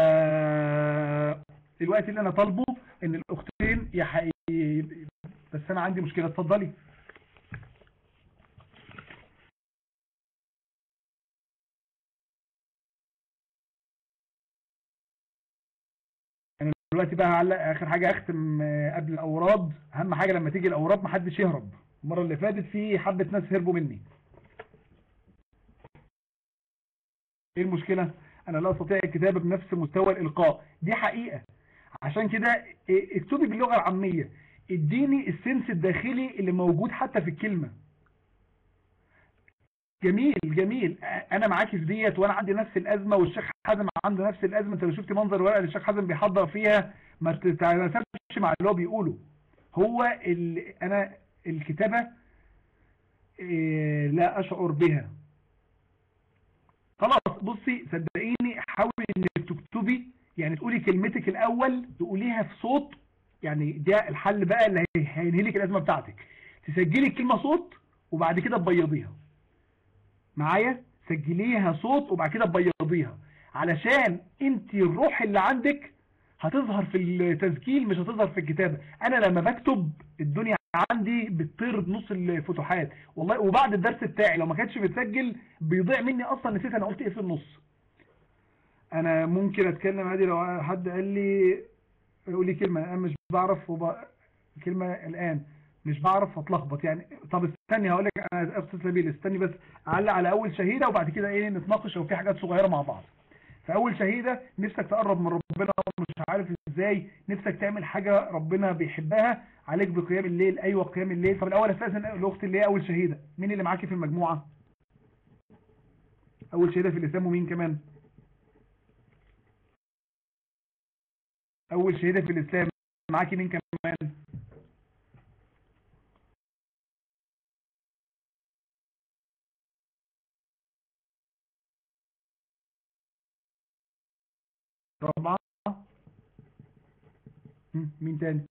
الوقت اللي انا طالبه ان الاختين يحقي بس انا عندي مشكلة اتفضلي انا دلوقتي بقى هعلق اخر حاجة اختم قبل الاوراد اهم حاجة لما تيجي الاوراد محدش يهرب المرة اللي فاتت في حبة ناس هربوا مني ايه المشكلة انا لا استطيع الكتابة بنفس مستوى الالقاء دي حقيقة عشان كده اكتبي باللغة العامية اديني السنس الداخلي اللي موجود حتى في الكلمة جميل جميل انا معاكي في ديت وانا عندي نفس الازمة والشيخ حازم عنده نفس الازمة انت لو شفت منظر ورقة اللي الشيخ حازم بيحضر فيها ما تتناسبش مع اللي هو بيقوله هو انا الكتابة لا اشعر بها خلاص بصي صدقيني حاولي انك تكتبي يعني تقولي كلمتك الاول تقوليها في صوت يعني ده الحل بقى اللي هينهي لك الازمه بتاعتك تسجلي الكلمه صوت وبعد كده تبيضيها معايا سجليها صوت وبعد كده تبيضيها علشان انت الروح اللي عندك هتظهر في التسجيل مش هتظهر في الكتابة انا لما بكتب الدنيا عندي بتطير بنص الفتوحات والله وبعد الدرس بتاعي لو ما كانش متسجل بيضيع مني اصلا نسيت انا قلت ايه في النص انا ممكن اتكلم عادي لو حد قال لي يقول لي كلمة انا مش بعرف وب... كلمة الان مش بعرف اتلخبط يعني طب استني هقول لك انا استاذ سبيل استني بس اعلق على اول شهيدة وبعد كده ايه نتناقش لو في حاجات صغيرة مع بعض فاول شهيدة نفسك تقرب من ربنا ومش عارف ازاي نفسك تعمل حاجة ربنا بيحبها عليك بقيام الليل ايوه قيام الليل طب الاول استاذن الاخت اللي هي اول شهيدة مين اللي معاكي في المجموعة اول شهيدة في الاسلام ومين كمان اول شهيدة في الاسلام معاكي مين كمان رابعة هم، مين تاني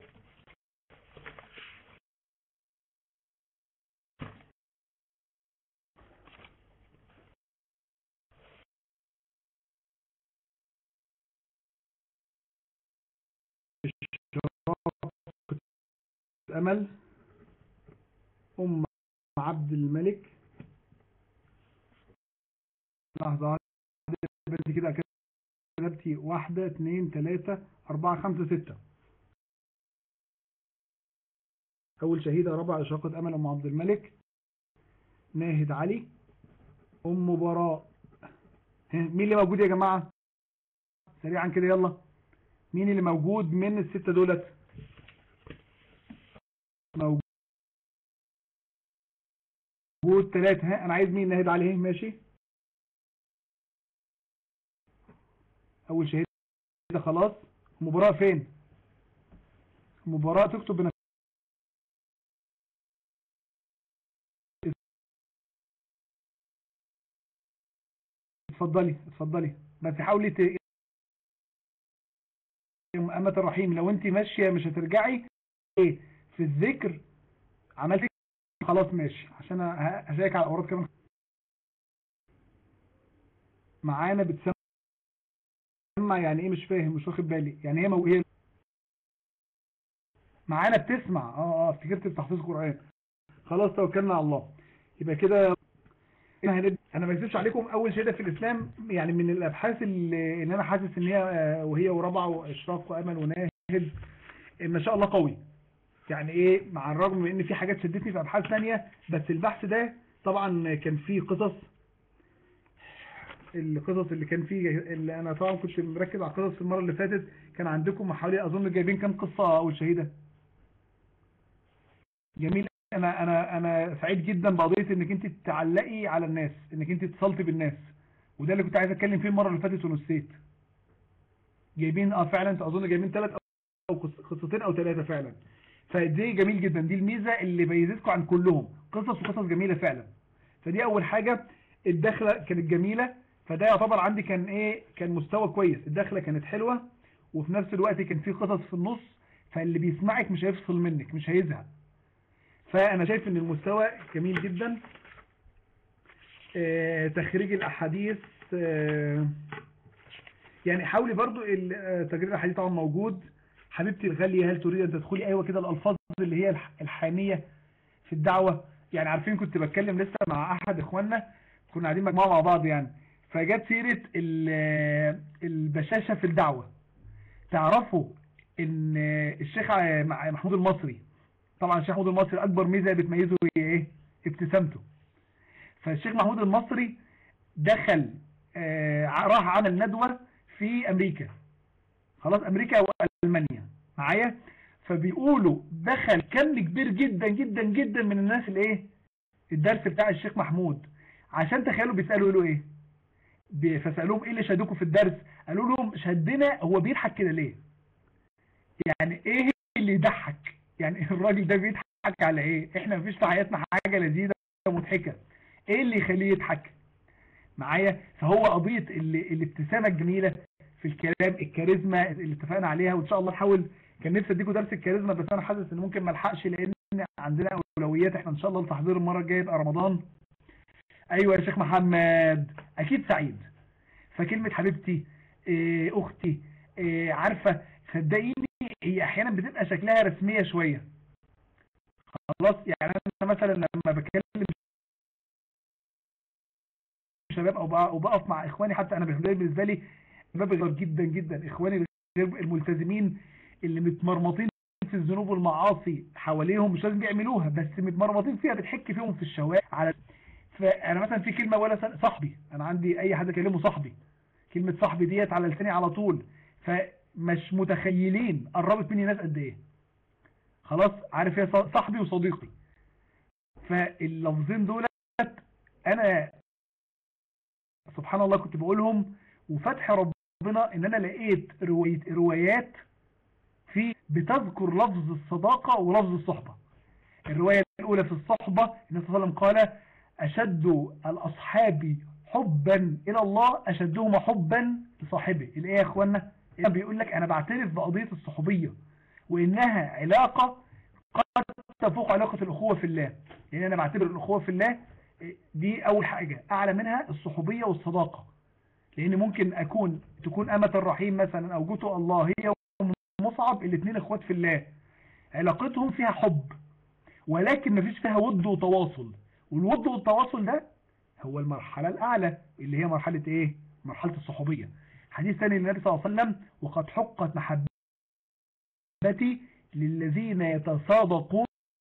امل ام عبد الملك لحظة واحدة بس كده كتبتي واحدة اتنين تلاتة اربعة خمسة ستة اول شهيدة رابعة اشراقة امل ام عبد الملك ناهد علي ام براء ها، مين اللي موجود يا جماعة سريعا كده يلا مين اللي موجود من الستة دولت موجود ثلاثة ها انا عايز مين ناهد عليه ماشي اول شهيد ده خلاص مباراة فين مباراة تكتب بنفسك اتفضلي اتفضلي بس حاولي ت... أمة الرحيم لو انت ماشية مش هترجعي ايه في الذكر عملت خلاص ماشي عشان هشيك على الاوراد كمان معانا بتسمع يعني ايه مش فاهم مش واخد بالي يعني ايه موهبه معانا بتسمع اه اه افتكرت بتحفيظ قران خلاص توكلنا على الله يبقى كده انا هنبدا انا ما اكذبش عليكم اول شهاده في الاسلام يعني من الابحاث اللي, اللي انا حاسس ان هي آه، وهي ورابعه واشراق وامل وناهد ما شاء الله قوي يعني ايه مع الرغم من ان في حاجات شدتني في ابحاث ثانيه بس البحث ده طبعا كان فيه قصص القصص اللي كان فيه اللي انا طبعا كنت مركز على القصص المره اللي فاتت كان عندكم حوالي اظن جايبين كام قصه اول شهيده جميل انا انا انا سعيد جدا بقضيه انك انت تعلقي على الناس انك انت اتصلتي بالناس وده اللي كنت عايز اتكلم فيه المره اللي فاتت ونسيت جايبين اه فعلا انت اظن جايبين ثلاث او قص- قصتين او ثلاثه فعلا فدي جميل جدا دي الميزه اللي ميزتكم عن كلهم قصص وقصص جميله فعلا فدي اول حاجه الدخله كانت جميله فده يعتبر عندي كان ايه كان مستوى كويس الدخله كانت حلوه وفي نفس الوقت كان في قصص في النص فاللي بيسمعك مش هيفصل منك مش هيزهق فانا شايف ان المستوى جميل جدا آه، تخريج الاحاديث آه، يعني حاولي برضو ال- آه، تجريد الاحاديث طبعا موجود حبيبتي الغالية هل تريد ان تدخلي ايوه كده الالفاظ اللي هي الح- الحانية في الدعوة يعني عارفين كنت بتكلم لسه مع احد اخواننا كنا قاعدين مجموعة مع بعض يعني فجت سيرة ال- البشاشة في الدعوة تعرفوا ان الشيخ ع- مع- محمود المصري طبعا الشيخ محمود المصري اكبر ميزة بتميزه هي ايه ابتسامته فالشيخ محمود المصري دخل آه، راح عمل ندوة في امريكا خلاص امريكا والمانيا معايا فبيقولوا دخل كم كبير جدا جدا جدا من الناس الايه الدرس بتاع الشيخ محمود عشان تخيلوا بيسالوا يقولوا ايه بي- فسالوهم ايه اللي شدكم في الدرس قالوا لهم شدنا هو بيضحك كده ليه يعني ايه اللي يضحك يعني الراجل ده بيضحك على ايه احنا مفيش في حياتنا حاجه لذيذه مضحكه ايه اللي يخليه يضحك معايا فهو قضيه اللي الابتسامه الجميله في الكلام الكاريزما اللي اتفقنا عليها وان شاء الله نحاول كان نفسي اديكم درس الكاريزما بس انا حاسس ان ممكن ما الحقش لان عندنا اولويات احنا ان شاء الله التحضير المره الجايه يبقى رمضان ايوه يا شيخ محمد اكيد سعيد فكلمة حبيبتي إيه اختي إيه عارفة صدقيني هي احيانا بتبقى شكلها رسمية شوية خلاص يعني انا مثلا لما بكلم شباب او بقى- أو بقف مع اخواني حتى انا بالنسبه لي ببغض جدا جدا اخواني الملتزمين اللي متمرمطين في الذنوب والمعاصي حواليهم مش لازم بيعملوها بس متمرمطين فيها بتحك فيهم في الشوارع على فانا مثلا في كلمه ولا سن- صاحبي انا عندي اي حد اكلمه صاحبي كلمه صاحبي ديت على لساني على طول فمش متخيلين قربت مني ناس قد ايه خلاص عارف يا صاحبي وصديقي فاللفظين دولت انا سبحان الله كنت بقولهم وفتح ربنا ان انا لقيت رواية روايات في بتذكر لفظ الصداقة ولفظ الصحبة الرواية الأولى في الصحبة النبي صلى الله عليه وسلم قال أشد الأصحاب حبا إلى الله أشدهما حبا لصاحبه الإيه يا أخوانا إيه بيقول لك أنا بعترف بقضية الصحوبية وإنها علاقة قد تفوق علاقة الأخوة في الله يعني أنا بعتبر الأخوة في الله دي أول حاجة أعلى منها الصحوبية والصداقة لأن ممكن أكون تكون أمة الرحيم مثلا أو جوته الله هي مصعب الاثنين اخوات في الله علاقتهم فيها حب ولكن مفيش فيها ود وتواصل والود والتواصل ده هو المرحلة الأعلى اللي هي مرحلة إيه؟ مرحلة الصحوبية حديث ثاني للنبي صلى الله عليه وسلم وقد حقت محبتي للذين يتصادقون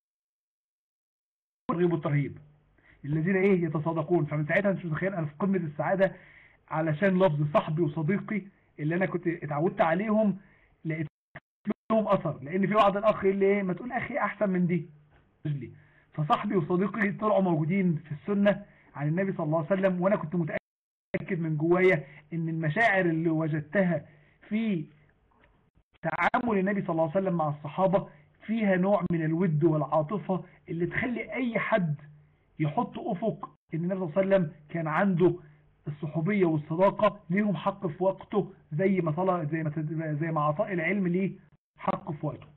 الرغيب والترهيب الذين ايه يتصادقون فمن ساعتها مش متخيل انا في قمة السعادة علشان لفظ صاحبي وصديقي اللي انا كنت اتعودت عليهم لقيت لهم اثر لان في بعض الاخ اللي ايه ما تقول اخي احسن من دي لي فصاحبي وصديقي طلعوا موجودين في السنة عن النبي صلى الله عليه وسلم وانا كنت متأكد من جوايا ان المشاعر اللي وجدتها في تعامل النبي صلى الله عليه وسلم مع الصحابة فيها نوع من الود والعاطفة اللي تخلي اي حد يحط افق ان النبي صلى الله عليه وسلم كان عنده الصحوبية والصداقة ليهم حق في وقته زي ما طلع زي ما زي ما عطاء العلم ليه حق في وقته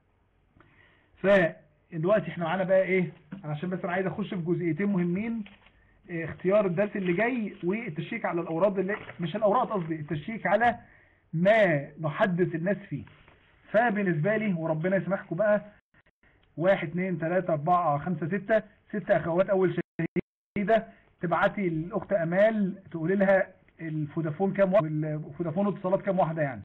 فدلوقتي احنا معانا بقى ايه عشان بس انا عايز اخش في جزئيتين مهمين اه اختيار الدرس اللي جاي والتشيك على الاوراد اللي مش الاوراد قصدي التشيك على ما نحدث الناس فيه فبالنسبة لي وربنا يسامحكم بقى واحد اتنين تلاتة اربعة خمسة ستة ستة اخوات اول شهيدة تبعتي الاخت امال تقولي لها الفودافون كام واحدة الفودافون اتصالات كام واحدة يعني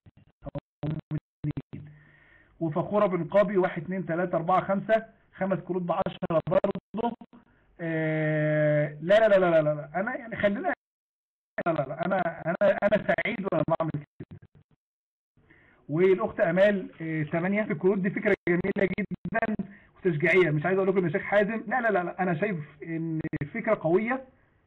وفخورة بنقابي واحد اتنين تلاتة اربعة خمسة خمس كروت بعشرة برضه آه لا لا لا لا لا لا انا يعني خلينا لا لا لا انا انا انا سعيد وانا بعمل كده والاخت امال آه ثمانية الكروت دي فكرة جميلة جدا وتشجيعية مش عايز اقول لكم ان شيخ حازم لا لا لا لا انا شايف ان فكرة قوية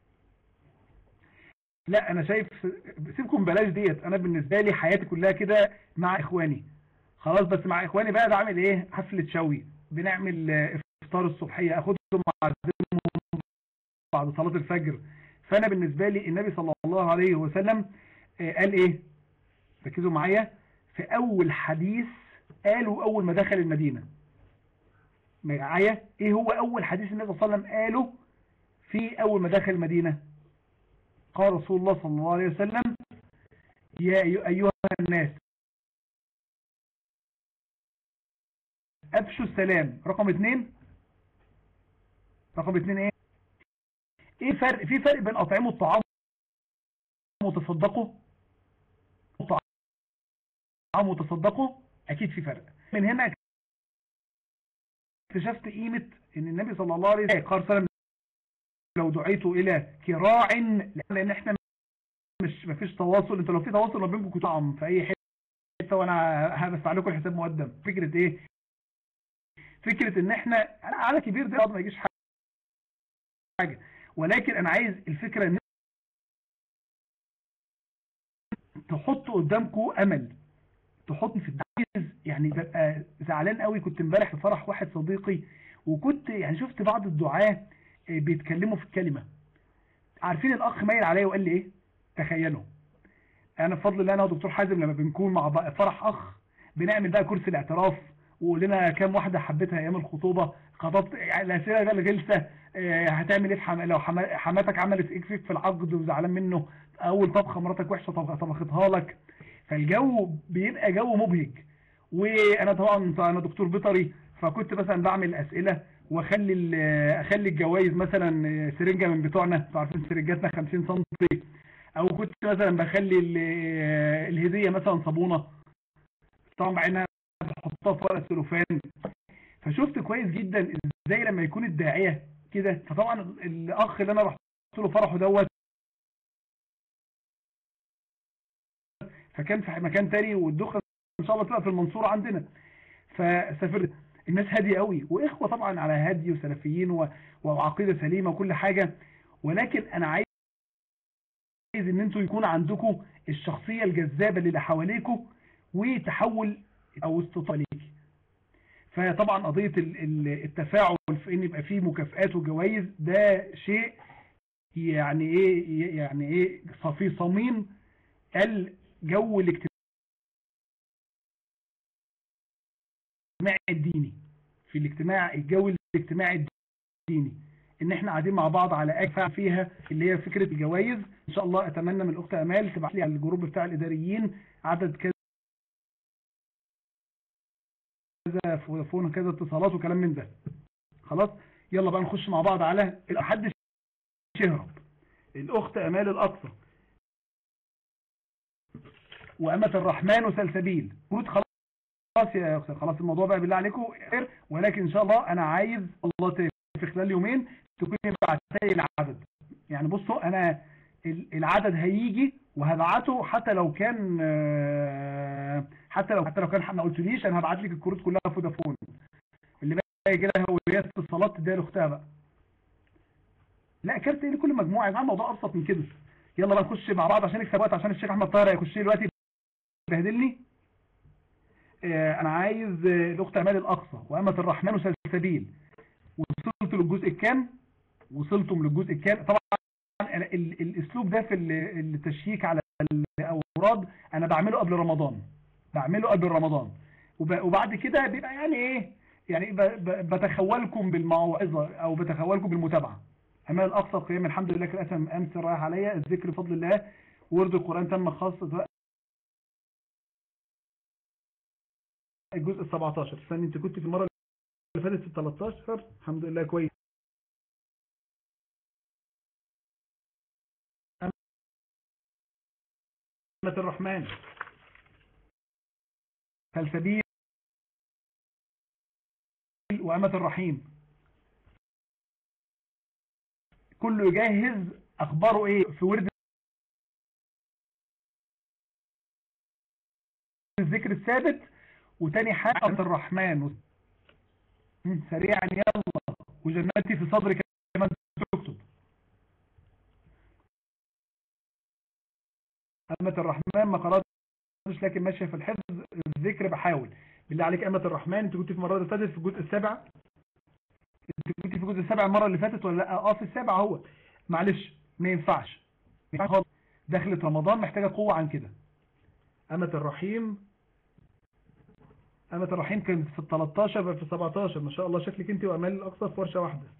لا انا شايف سيبكم بلاش ديت انا بالنسبة لي حياتي كلها كده مع اخواني خلاص بس مع اخواني بقى بعمل ايه حفلة شوي بنعمل افطار الصبحية اخدهم معزمهم بعد صلاة الفجر فانا بالنسبة لي النبي صلى الله عليه وسلم قال ايه ركزوا معايا في اول حديث قاله اول ما دخل المدينة معايا ايه هو اول حديث النبي صلى الله عليه وسلم قاله في اول ما دخل المدينة قال رسول الله صلى الله عليه وسلم يا ايها الناس افشوا السلام رقم اثنين رقم اثنين ايه ايه فرق في فرق بين اطعموا الطعام وتصدقوا طعام وتصدقوا اكيد في فرق من هنا اكتشفت قيمة ان النبي صلى الله عليه وسلم قال صلى لو دعيت الى كراع لان احنا مش مفيش تواصل انت لو في تواصل ما بينكم كنتوا طعم في اي حته وانا هدفع لكم الحساب مقدم فكره ايه فكره ان احنا انا على كبير ده ما يجيش حاجه ولكن انا عايز الفكره ان تحطوا قدامكم امل تحط في الدعايز يعني ببقى زعلان قوي كنت امبارح في فرح واحد صديقي وكنت يعني شفت بعض الدعاة بيتكلموا في الكلمة عارفين الاخ مايل عليا وقال لي ايه تخيلوا انا بفضل الله انا ودكتور حازم لما بنكون مع فرح اخ بنعمل بقى كرسي الاعتراف وقول لنا كام واحده حبيتها ايام الخطوبه خطبت يعني الاسئله ده الغلسه آه، هتعمل ايه في حم... لو حما- حماتك عملت ايه فيك في العقد وزعلان منه اول طبخه مراتك وحشه طب- طبختها لك فالجو بيبقى جو مبهج وانا طبعا انا دكتور بيطري فكنت مثلا بعمل اسئله واخلي ال- اخلي الجوائز مثلا سرنجه من بتوعنا انتوا عارفين سرنجاتنا 50 سم او كنت مثلا بخلي ال- الهديه مثلا صابونه طبعا بعدين بحطها في ورقه سلوفان فشفت كويس جدا ازاي لما يكون الداعيه كده فطبعا الاخ اللي انا رحت له فرحه دوت فكان في مكان تاني والدخله ان شاء الله تبقى في المنصوره عندنا فسافرت الناس هاديه قوي واخوه طبعا على هدي وسلفيين و- وعقيده سليمه وكل حاجه ولكن انا عايز ان انتوا يكون عندكم الشخصيه الجذابه اللي حواليكم وتحول او استطاع ليك فطبعا قضيه ال- ال- التفاعل في ان يبقى فيه مكافآت وجوائز ده شيء يعني ايه يعني ايه في صميم الجو الاجتماعي الديني في الاجتماع الجو الاجتماعي الديني ان احنا قاعدين مع بعض على اكفى فيها اللي هي فكره الجوائز ان شاء الله اتمنى من الاخت امال تبعت لي على الجروب بتاع الاداريين عدد كذا كذا فودافون كذا اتصالات وكلام من ده خلاص يلا بقى نخش مع بعض على حد يهرب الاخت امال الاقصى وامة الرحمن وسلسبيل كروت خلاص يا اخت خلاص الموضوع بقى بالله عليكم خير ولكن ان شاء الله انا عايز الله ت- في خلال يومين تكوني بعتلي العدد يعني بصوا انا ال- العدد هيجي وهبعته حتى لو كان آه، حتى لو حتى لو كان ما قلتليش انا هبعت لك الكروت كلها فودافون اللي باقي كده هويات اتصالات تديها لاختها بقى لا كارت ايه لكل مجموعه يا جماعه الموضوع ابسط من كده يلا بقى نخش مع بعض عشان نكسب وقت عشان الشيخ احمد طاهر هيخش لي دلوقتي يبهدلني آه، انا عايز آه، الاخت امال الاقصى وامه الرحمن وسلسبيل وصلت للجزء الكام وصلتم للجزء الكام طبعا أنا ال- الاسلوب ده في ال- التشييك على الاوراد انا بعمله قبل رمضان بعمله قبل رمضان وب- وبعد كده بيبقى يعني ايه يعني ب- ب- بتخولكم بالموعظه او بتخولكم بالمتابعه امال الاقصى القيام الحمد لله كان اسم امس رايح عليا الذكر بفضل الله ورد القران تم خاصه الجزء ال 17 استني انت كنت في المره اللي فاتت في ال 13 الحمد لله كويس أمة الرحمن سلسبيل وأمة الرحيم كله يجهز أخباره إيه في ورد الذكر الثابت وتاني حاجة أمة الرحمن مم، سريعا يلا وجنتي في صدرك كمان تكتب أمة الرحمن ما قرأتش لكن ماشية في الحفظ الذكر بحاول بالله عليك أمة الرحمن انت كنت في المرة اللي فاتت في الجزء السابع انت كنت في الجزء السابع المرة اللي فاتت ولا لا اه في السابع هو معلش ما ينفعش ما ينفعش خالص دخلت رمضان محتاجة قوة عن كده أمة الرحيم أمة الرحيم كانت في ال 13 بقى في ال 17 ما شاء الله شكلك انت وأمال الأقصى في ورشة واحدة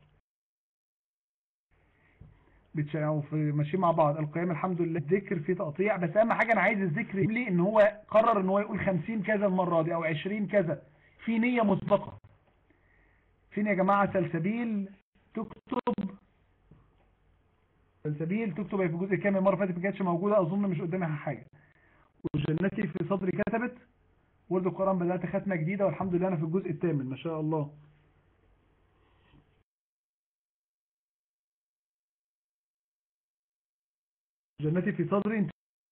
بتشاو في ماشيين مع بعض القيام الحمد لله الذكر فيه تقطيع بس اهم حاجه انا عايز الذكر ليه ان هو قرر ان هو يقول 50 كذا المره دي او 20 كذا في نيه مسبقه فين يا جماعه سلسبيل تكتب سلسبيل تكتب هي في جزء كام المره اللي فاتت ما كانتش موجوده اظن مش قدامها حاجه وجنتي في صدري كتبت ورد القران بدات ختمه جديده والحمد لله انا في الجزء الثامن ما شاء الله جنتي في صدري انت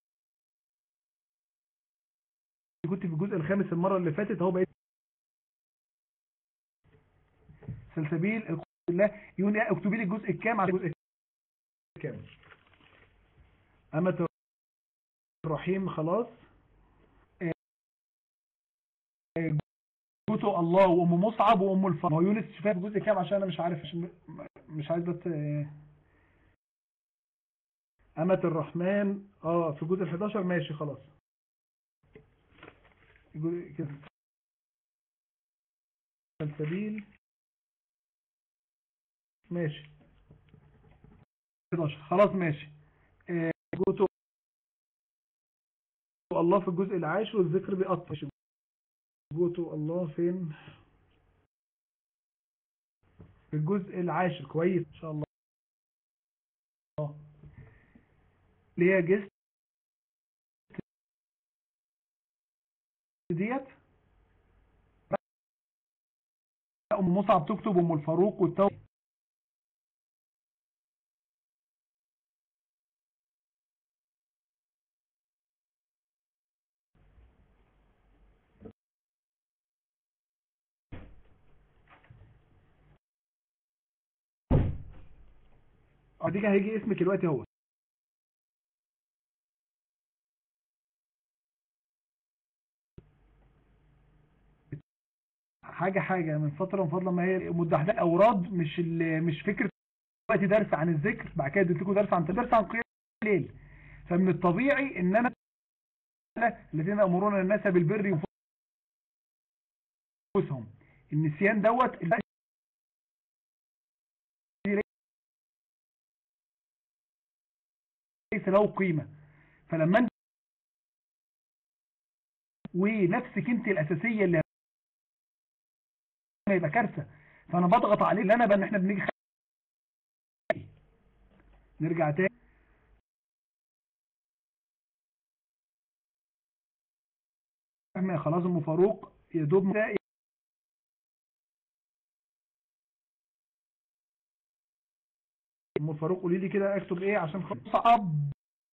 كنت في الجزء الخامس المرة اللي فاتت اهو بقيت سلسبيل الحمد لله يقول لي اكتبي لي الجزء الكام على الجزء الكام أمة الرحيم خلاص آه، آه، جوته الله وام مصعب وام الفضل ما هو يونس شفاها في الجزء كام عشان انا مش عارف عشان مش عايز بس آه، أمة الرحمن اه في الجزء ال 11 ماشي خلاص الجزء كده سلسبيل ماشي 11 خلاص ماشي آه، جوتو الله في الجزء العاشر والذكر بيقطش جوتو الله فين في الجزء العاشر كويس ان شاء الله ليه جست ديت ام مصعب تكتب ام الفاروق والتو اديك هيجي اسمك دلوقتي هو حاجة حاجة من فترة من فضل ما هي مدحدة أوراد مش مش فكرة دلوقتي درس عن الذكر بعد كده اديت لكم درس عن درس عن قيام الليل فمن الطبيعي ان انا الذين امرون الناس بالبر ينفسهم النسيان دوت ليس له قيمة فلما انت ونفسك انت الاساسية اللي يبقى كارثة فانا بضغط عليه اللي انا بقى ان احنا بنيجي نرجع تاني احنا خلاص ام فاروق يا دوب ام فاروق قولي لي كده اكتب ايه عشان صعب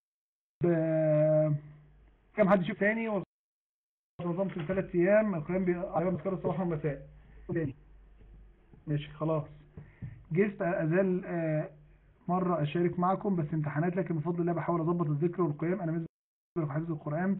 كم حد يشوف تاني نظام في ثلاث ايام القيام على مذكره الصباح والمساء تاني ماشي خلاص جيت ازال آه، مرة اشارك معكم بس امتحانات لكن بفضل الله بحاول اضبط الذكر والقيام انا مثل في حفظ القرآن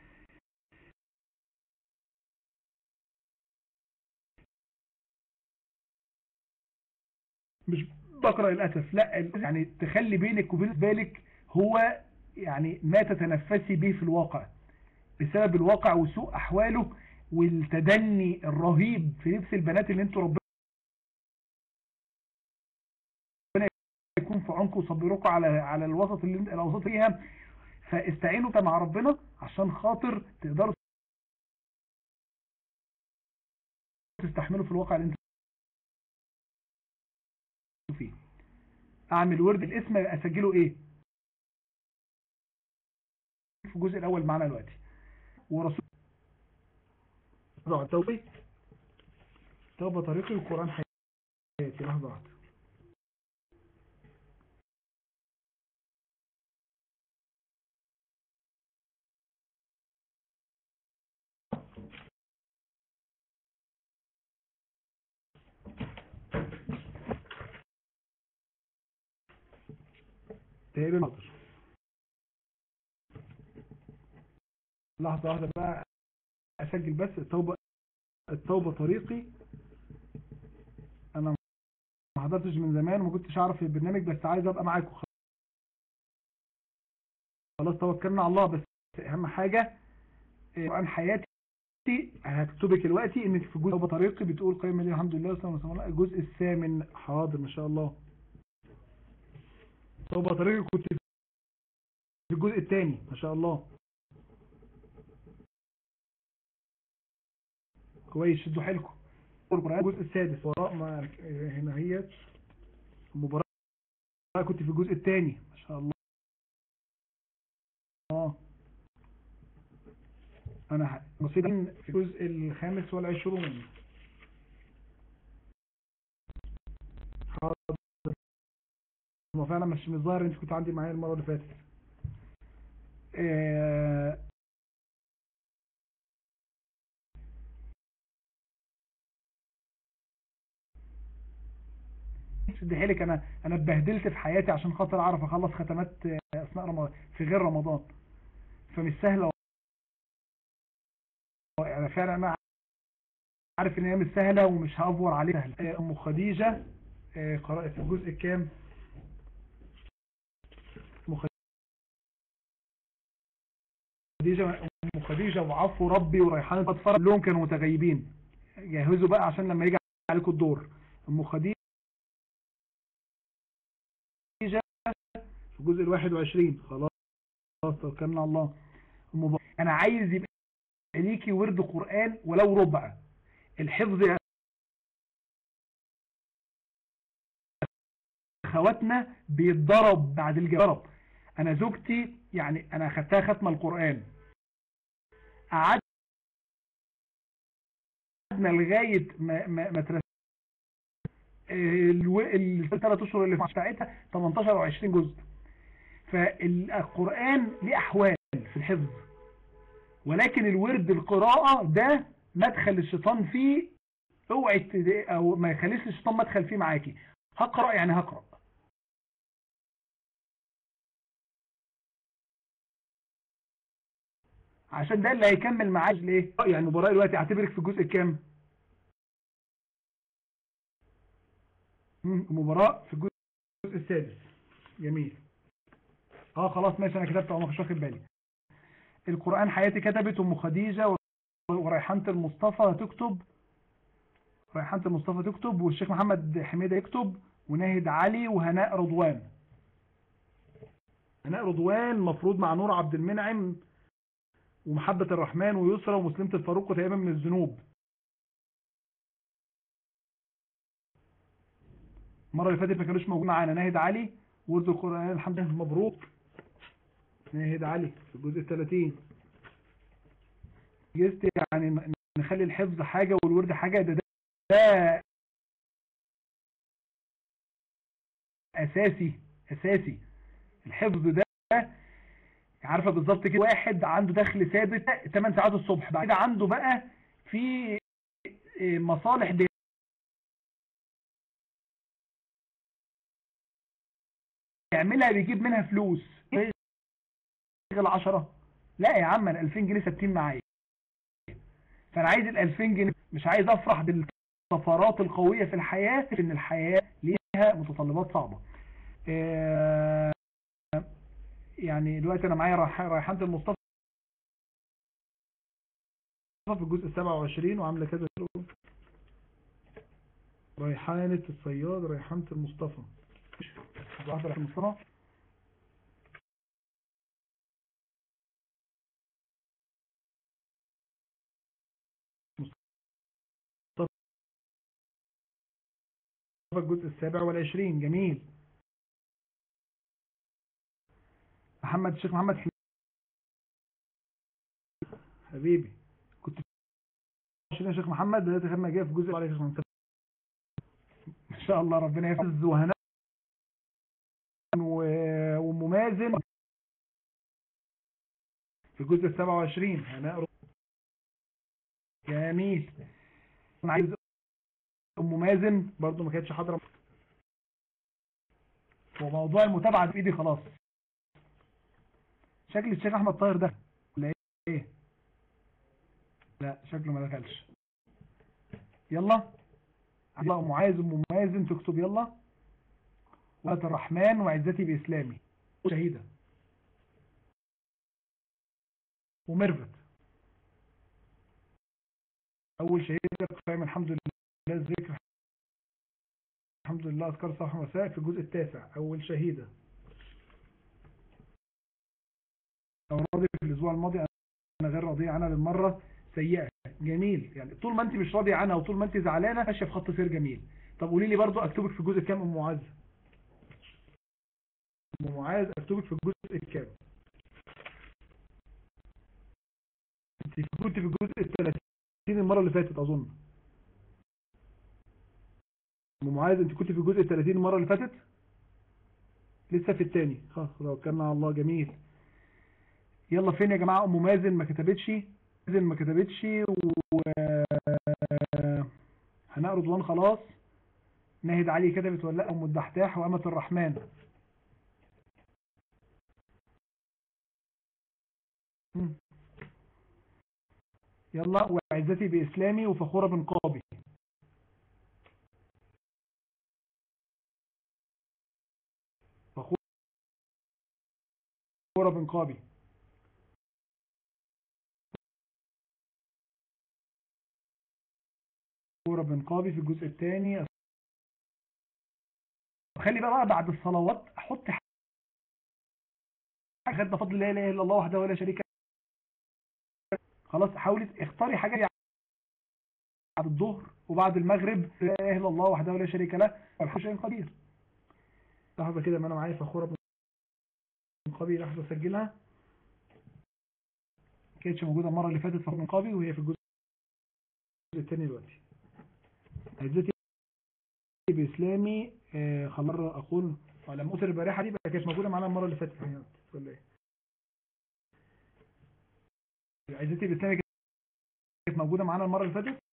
مش بقرأ للأسف لا يعني تخلي بينك وبين بالك هو يعني ما تتنفسي به في الواقع بسبب الواقع وسوء أحواله والتدني الرهيب في نفس البنات اللي انتوا ربنا يكون في عنكم وصبروكم على على الوسط اللي الاوساط فيها فاستعينوا مع ربنا عشان خاطر تقدروا تستحملوا في الواقع اللي انتوا فيه اعمل ورد الاسم اسجله ايه في الجزء الاول معنا دلوقتي ورسول توبة توبة طريقي القرآن حياتي لحظة واحدة تقريبا لحظة واحدة بقى اسجل بس التوبة التوبة طريقي انا ما حضرتش من زمان وما كنتش اعرف البرنامج بس عايز ابقى معاكم خلاص توكلنا على الله بس اهم حاجة عن حياتي هكتبك دلوقتي انك في جزء توبة طريقي بتقول قيم لي الحمد لله والسلام على الجزء الثامن حاضر ما شاء الله توبة طريقي كنت في الجزء الثاني ما شاء الله كويس شدوا حيلكم القرآن الجزء السادس وراء ما هنا هي المباراة كنت في الجزء الثاني ما شاء الله اه انا بصيت في الجزء الخامس والعشرون حاضر ما فعلا مش مش ظاهر انت كنت عندي معايا المره اللي فاتت آه شد حيلك انا انا اتبهدلت في حياتي عشان خاطر اعرف اخلص ختمات اثناء رمضان في غير رمضان فمش سهله يعني فعلا انا عارف ان هي مش سهله ومش هافور عليها سهله ام خديجه قرات الجزء الكام ام خديجه ام خديجه وعفو ربي وريحان الاطفال كلهم كانوا متغيبين جهزوا بقى عشان لما يجي عليكم الدور ام خديجه في الجزء الواحد وعشرين خلاص توكلنا على الله ام انا عايز يبقى ليكي ورد قرآن ولو ربع الحفظ يا اخواتنا بيتضرب بعد الجواب انا زوجتي يعني انا اخدتها ختمه القرآن قعدنا لغاية ما ما ما ترس الثلاث اشهر اللي بتاعتها 18 او 20 جزء فالقرآن ليه احوال في الحفظ ولكن الورد القراءة ده مدخل الشيطان فيه اوعي او ما يخليش الشيطان مدخل فيه معاكي هقرأ يعني هقرأ عشان ده اللي هيكمل معاك ليه يعني المباراة دلوقتي اعتبرك في الجزء الكام المباراة في الجزء السادس جميل اه خلاص ماشي انا كتبت اهو مش واخد بالي القرآن حياتي كتبت ام خديجة وريحانة المصطفى تكتب ريحانة المصطفى تكتب والشيخ محمد حميدة يكتب وناهد علي وهناء رضوان هناء رضوان مفروض مع نور عبد المنعم ومحبة الرحمن ويسرى ومسلمة الفاروق وتقريبا من الذنوب المرة اللي فاتت ما كانوش موجودين معانا ناهد علي ورد القرآن الحمد لله مبروك ناهد علي في الجزء الثلاثين جزت يعني نخلي الحفظ حاجة والورد حاجة ده, ده أساسي أساسي الحفظ ده عارفة بالظبط كده واحد عنده دخل ثابت 8 ساعات الصبح بعد كده عنده بقى في مصالح يعملها بيجيب منها فلوس يشغل 10 لا يا عم انا 2000 جنيه ثابتين معايا فانا عايز ال 2000 جنيه مش عايز افرح بالطفرات القوية في الحياة ان الحياة ليها متطلبات صعبة يعني دلوقتي انا معايا ريحانة المصطفى في الجزء 27 وعامله كذا ريحانة الصياد ريحانة المصطفى واحدة ريحانة المصطفى الجزء السابع والعشرين جميل محمد الشيخ محمد حميد حبيبي كنت يا شيخ محمد دلوقتي خدنا جاي في جزء عليك يا شيخ محمد ان شاء الله ربنا يحفظ وهنا وممازن في الجزء ال 27 هنقرا جميل انا عايز ام مازن برضو ما كانتش حاضره وموضوع المتابعه في ايدي خلاص شكل الشيخ احمد طاهر ده ولا ايه لا شكله ما دخلش يلا الله معاذ ام مازن تكتب يلا وقت الرحمن وعزتي باسلامي شهيده ومرفت اول شهيده قائم الحمد لله الذكر الحمد لله اذكار صباح ومساء في الجزء التاسع اول شهيده لو راضي في الاسبوع الماضي انا غير راضي عنها بالمره سيئه جميل يعني طول ما انت مش راضي عنها وطول ما انت زعلانه ماشيه في خط سير جميل طب قولي لي برضو اكتبك في الجزء كام ام معاذ ام معاذ اكتبك في الجزء الكام انت كنت في الجزء ال 30 المره اللي فاتت اظن ام معاذ انت كنت في الجزء ال 30 المره اللي فاتت لسه في الثاني خلاص توكلنا على الله جميل يلا فين يا جماعه ام مازن ما كتبتش مازن ما كتبتش و هناء رضوان خلاص ناهد علي كتبت ولا لا ام الدحداح وامه الرحمن يلا وعزتي باسلامي وفخوره بنقابي فخوره بنقابي أخونا بن قابي في الجزء الثاني خلي بقى بعد الصلوات أحط حاجة بفضل لا إله إلا الله وحده ولا شريك له خلاص حاولي اختاري حاجة بعد الظهر وبعد المغرب لا اله الا الله وحده لا شريك له والحمد شيء قدير لحظه كده ما انا معايا فخوره بن قابي لحظه اسجلها كانتش موجوده المره اللي فاتت فخوره بن قابي وهي في الجزء الثاني دلوقتي عزتي باسلامي آه خلص اقول لما اسر البارحه دي بقى كانت موجوده معانا المره اللي فاتت ولا ايه عزتي باسلامي كانت موجوده معانا المره اللي فاتت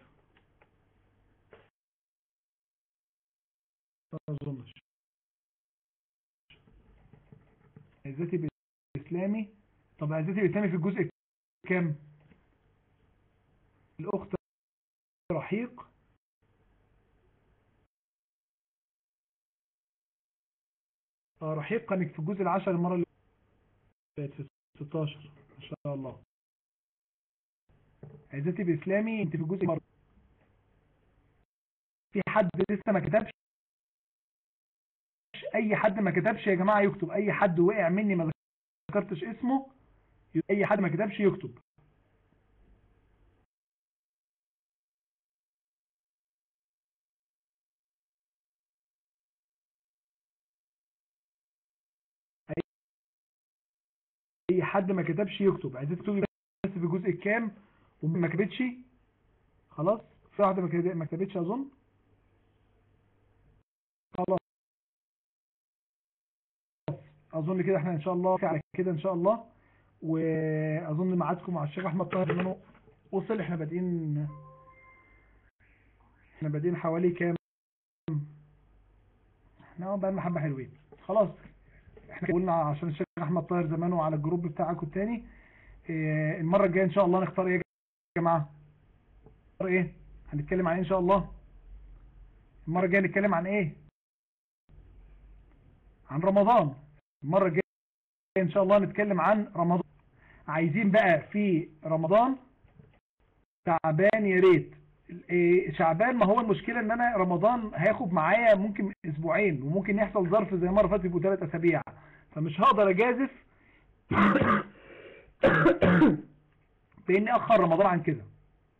ما اظنش عزتي باسلامي طب عزتي باسلامي في الجزء كام الاخت رحيق اه رحيق كانت في الجزء العاشر المره اللي فاتت في 16 ان شاء الله عزتي باسلامي انت في الجزء مرة. في حد لسه ما كتبش اي حد ما كتبش يا جماعة يكتب اي حد وقع مني ما ذكرتش اسمه اي حد ما كتبش يكتب اي حد ما كتبش يكتب عايزين تكتبي بس في الجزء الكام وما كتبتش خلاص في واحده ما كتبتش اظن خلاص اظن كده احنا ان شاء الله على كده ان شاء الله واظن ميعادكم مع الشيخ احمد طاهر منه وصل احنا بادئين احنا بادئين حوالي كام احنا بقى لنا حبه حلوين خلاص احنا قلنا عشان الشيخ احمد طاهر زمانه على الجروب بتاعكم الثاني اه المره الجايه ان شاء الله نختار ايه يا جماعه نختار ايه هنتكلم عن ايه ان شاء الله المره الجايه نتكلم عن ايه عن رمضان المرة الجاية ان شاء الله نتكلم عن رمضان عايزين بقى في رمضان شعبان يا ريت شعبان ما هو المشكلة ان انا رمضان هياخد معايا ممكن اسبوعين وممكن يحصل ظرف زي مرة فاتت يبقوا ثلاث اسابيع فمش هقدر اجازف باني اخر رمضان عن كده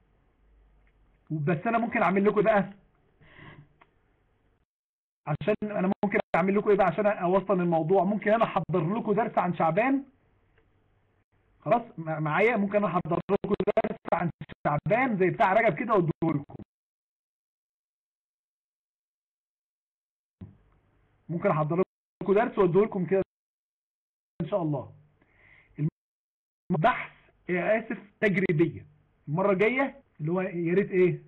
بس انا ممكن اعمل لكم بقى عشان انا ممكن اعمل لكم ايه بقى عشان اوصل الموضوع ممكن انا احضر لكم درس عن شعبان خلاص معايا ممكن انا احضر لكم درس عن شعبان زي بتاع رجب كده واديه لكم ممكن احضر لكم درس واديه لكم كده ان شاء الله البحث يا اسف تجريبيه المره الجايه اللي هو يا ريت ايه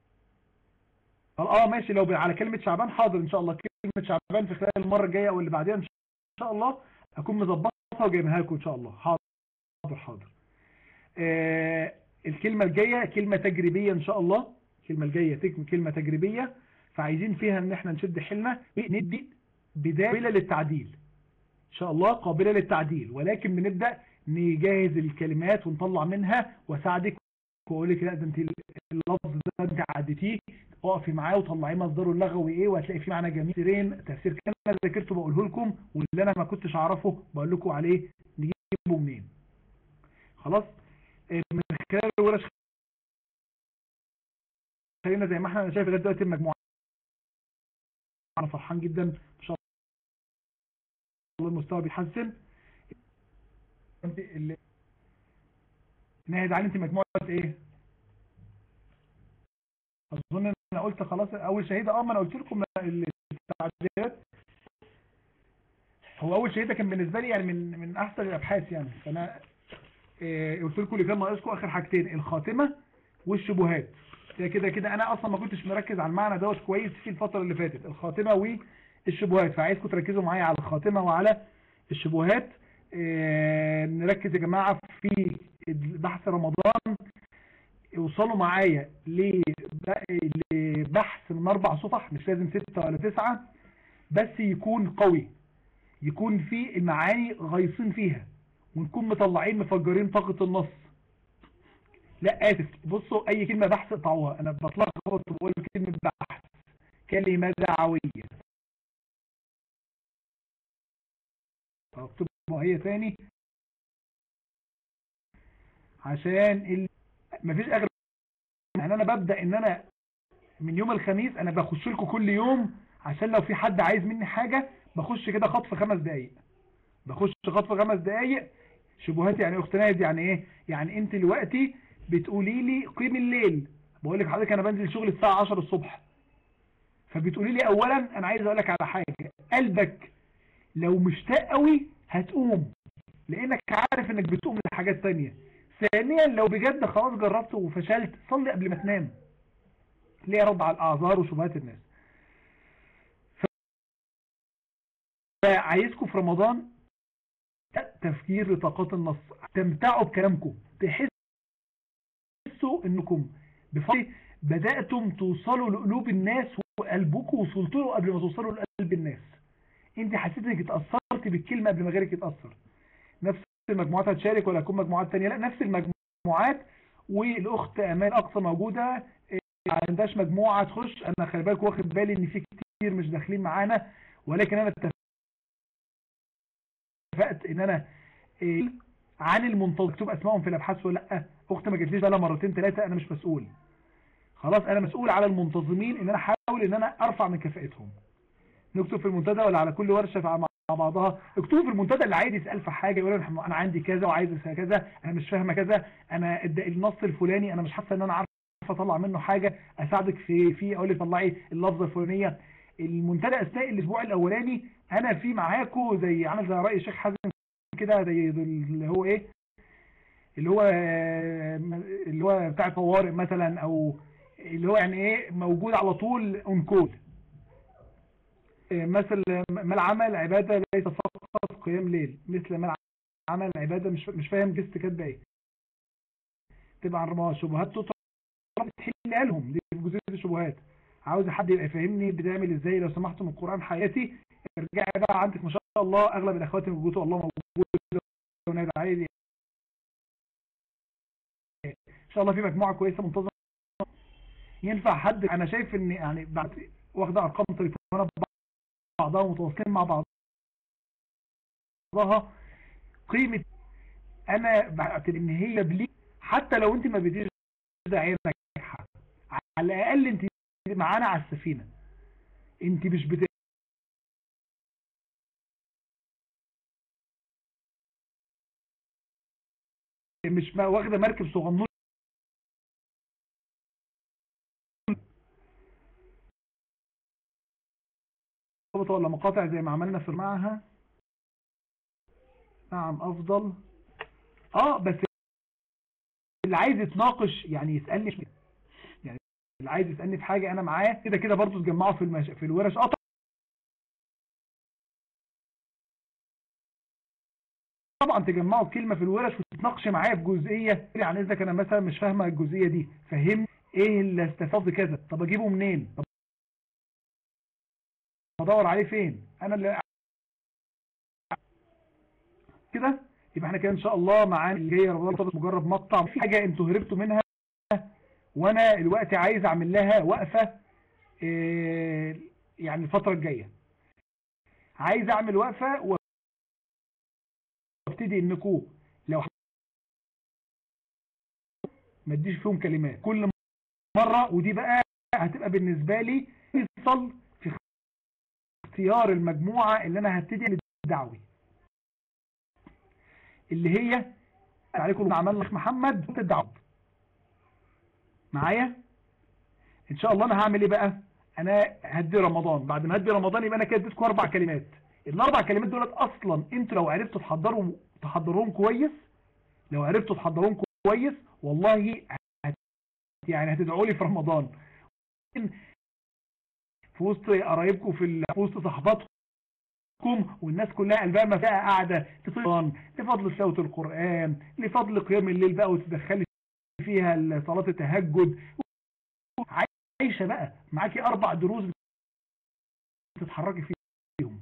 اه ماشي لو على كلمة شعبان حاضر ان شاء الله كلمة شعبان في خلال المرة الجاية او اللي بعدها ان شاء الله اكون مظبطها وجايبها لكم ان شاء الله حاضر حاضر آه الكلمة الجاية كلمة تجريبية ان شاء الله الكلمة الجاية كلمة تجريبية فعايزين فيها ان احنا نشد حيلنا ندي بداية قابلة للتعديل ان شاء الله قابلة للتعديل ولكن بنبدأ نجهز الكلمات ونطلع منها واساعدك واقول لك لا ده انت اللفظ ده انت عديتيه اقفي معاه وطلعيه مصدره اللغوي ايه وهتلاقي فيه معنى جميل تفسيرين تفسير كان انا ذاكرته بقوله لكم واللي انا ما كنتش اعرفه بقول لكم عليه نجيبه منين خلاص من خلال الورش خلينا زي ما احنا انا شايف لغايه دلوقتي المجموعه انا فرحان جدا ان شاء الله المستوى بيتحسن انت اللي ناهد علي انت مجموعه ايه اظن ان انا قلت خلاص اول شهيده اه ما انا قلت لكم التعديلات هو اول شهيده كان بالنسبه لي يعني من من احسن الابحاث يعني فانا إيه قلت لكم اللي كان ناقصكم اخر حاجتين الخاتمه والشبهات كده كده انا اصلا ما كنتش مركز على المعنى دوت كويس في الفتره اللي فاتت الخاتمه والشبهات فعايزكم تركزوا معايا على الخاتمه وعلى الشبهات إيه نركز يا جماعه في بحث رمضان يوصلوا معايا لبحث من اربع صفح مش لازم ستة ولا تسعة بس يكون قوي يكون فيه المعاني غيصين فيها ونكون مطلعين مفجرين طاقة النص لا اسف بصوا اي كلمه بحث اقطعوها انا بتلخبط بقول كلمه بحث كلمه دعويه اكتبها هي ثاني عشان ال... مفيش اغلب يعني انا ببدا ان انا من يوم الخميس انا بخش لكم كل يوم عشان لو في حد عايز مني حاجه بخش كده خطف خمس دقايق بخش خطف خمس دقايق شبهات يعني اخت نادي يعني ايه يعني انت دلوقتي بتقولي لي قيم الليل بقول لك حضرتك انا بنزل شغل الساعه 10 الصبح فبتقولي لي اولا انا عايز اقول لك على حاجه قلبك لو مشتاق قوي هتقوم لانك عارف انك بتقوم لحاجات تانية ثانيا لو بجد خلاص جربت وفشلت صلي قبل ما تنام ليه رد على الاعذار وشبهات الناس فعايزكم في رمضان تفكير لطاقات النص تمتعوا بكلامكم تحسوا انكم بفضل بدأتم توصلوا لقلوب الناس وقلبكم وصلتوا له قبل ما توصلوا لقلب الناس انت حسيت انك اتأثرت بالكلمة قبل ما غيرك يتأثر نفس المجموعات هتشارك ولا هتكون مجموعات تانية لا نفس المجموعات والاخت امان اقصى موجودة ما عندهاش مجموعة تخش انا خلي بالك واخد بالي ان في كتير مش داخلين معانا ولكن انا اتفقت ان انا إيه عن المنتظر مكتوب اسمائهم في الابحاث ولا لا اخت ما جاتليش بقى مرتين ثلاثه انا مش مسؤول خلاص انا مسؤول على المنتظمين ان انا احاول ان انا ارفع من كفاءتهم نكتب في المنتدى ولا على كل ورشه مع بعضها اكتبوا في المنتدى اللي عايز يسال في حاجه يقول انا عندي كذا وعايز كذا انا مش فاهمه كذا انا النص الفلاني انا مش حاسه ان انا عارفه اطلع منه حاجه اساعدك في في اقول لك طلعي اللفظه الفلانيه المنتدى اثناء الاسبوع الاولاني انا في معاكم زي عامل زي راي الشيخ حازم كده زي اللي هو ايه اللي هو اللي هو بتاع طوارئ مثلا او اللي هو يعني ايه موجود على طول اون كود مثل ما العمل عباده ليس فقط قيام ليل مثل ما العمل عباده مش مش فاهم جست كاتبه ايه تبقى عن رمضان شبهات تطرح تحلها لهم دي جزئيه الشبهات عاوز حد يبقى يفهمني بتعمل ازاي لو سمحت من القران حياتي ارجعي بقى عندك ما شاء الله اغلب الاخوات الموجوده الله موجود ونادي عادي ان شاء الله في مجموعه كويسه منتظمه ينفع حد انا شايف ان يعني بعد واخده ارقام تليفونات بعضها متواصلين مع بعضها قيمه انا بعتبر ان هي بلي حتى لو انت ما بديش داعيه ناجحه على الاقل انت معانا على السفينه انت مش بت مش واخده مركب صغنون ولا مقاطع زي ما عملنا في معها نعم افضل اه بس اللي عايز يتناقش يعني يسألني يعني اللي عايز يسألني في حاجة انا معاه كده كده برضو تجمعوا في المش... في الورش اه طبعا تجمعوا كلمة في الورش وتتناقش معايا في جزئية يعني اذا انا مثلا مش فاهمة الجزئية دي فهمني ايه اللي استفاد كذا طب اجيبه منين طب ادور عليه فين انا اللي كده يبقى احنا كده ان شاء الله معانا اللي جايه رمضان مجرد مقطع في حاجه انتوا هربتوا منها وانا الوقت عايز اعمل لها وقفه إيه يعني الفتره الجايه عايز اعمل وقفه وابتدي انكم لو ما اديش فيهم كلمات كل مره ودي بقى هتبقى بالنسبه لي يصل في اختيار المجموعه اللي انا هبتدي الدعوي اللي هي عليكم عمل لك محمد الدعوة معايا ان شاء الله انا هعمل ايه بقى انا هدي رمضان بعد ما هدي رمضان يبقى انا كده اديتكم اربع كلمات الاربع كلمات دولت اصلا انتوا لو عرفتوا تحضروا تحضروهم كويس لو عرفتوا تحضروهم كويس والله هت يعني هتدعوا لي في رمضان في وسط قرايبكم في وسط صحباتكم والناس كلها قلبها ما فيها قاعدة تفضل لفضل تلاوة القرآن لفضل قيام الليل بقى وتدخلي فيها صلاة التهجد عايشة بقى معاكي أربع دروس تتحركي فيهم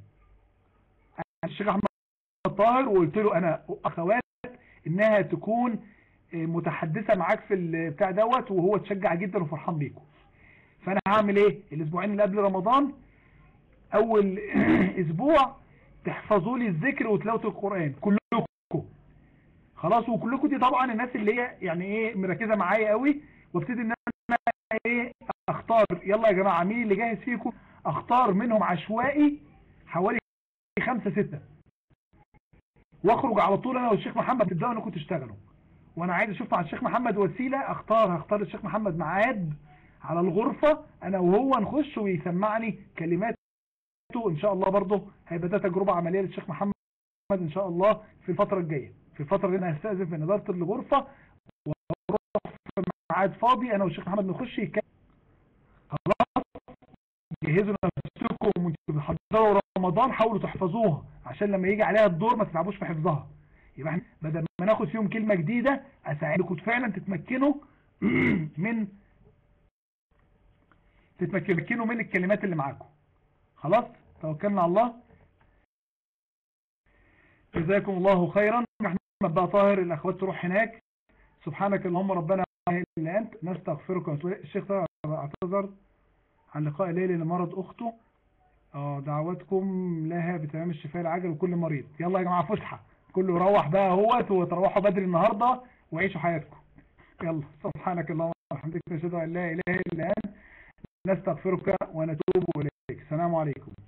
الشيخ أحمد طاهر وقلت له أنا أخوات إنها تكون متحدثه معاك في البتاع دوت وهو تشجع جدا وفرحان بيكم فانا هعمل ايه الاسبوعين اللي قبل رمضان اول اسبوع تحفظوا لي الذكر وتلاوه القران كلكم خلاص وكلكم دي طبعا الناس اللي هي يعني ايه مركزه معايا قوي وابتدي ان انا ايه اختار يلا يا جماعه مين اللي جاهز فيكم اختار منهم عشوائي حوالي خمسة ستة واخرج على طول انا والشيخ محمد تبداوا انكم تشتغلوا وانا عايز اشوف مع الشيخ محمد وسيله اختار هختار الشيخ محمد ميعاد على الغرفه انا وهو نخش ويسمعني كلماته ان شاء الله برضه هيبقى ده تجربه عمليه للشيخ محمد ان شاء الله في الفتره الجايه في الفتره اللي انا هستاذن من اداره الغرفه واروح في ميعاد فاضي انا والشيخ محمد نخش يتكلم خلاص جهزوا نفسكم وانتوا بتحضروا رمضان حاولوا تحفظوها عشان لما يجي عليها الدور ما تتعبوش في حفظها يبقى احنا بدل ما ناخد فيهم كلمة جديدة اساعدكم فعلا تتمكنوا من تتمكنوا من الكلمات اللي معاكم خلاص توكلنا على الله جزاكم الله خيرا احمد بقى طاهر الاخوات تروح هناك سبحانك اللهم ربنا لا اله الا انت نستغفرك ونتوب الشيخ اعتذر عن لقاء ليلي لمرض اخته اه دعواتكم لها بتمام الشفاء العاجل وكل مريض يلا يا جماعه فسحه كله يروح بقى اهوت وتروحوا بدري النهارده وعيشوا حياتكم يلا سبحانك اللهم وبحمدك نشهد ان لا اله الا انت نستغفرك ونتوب اليك السلام عليكم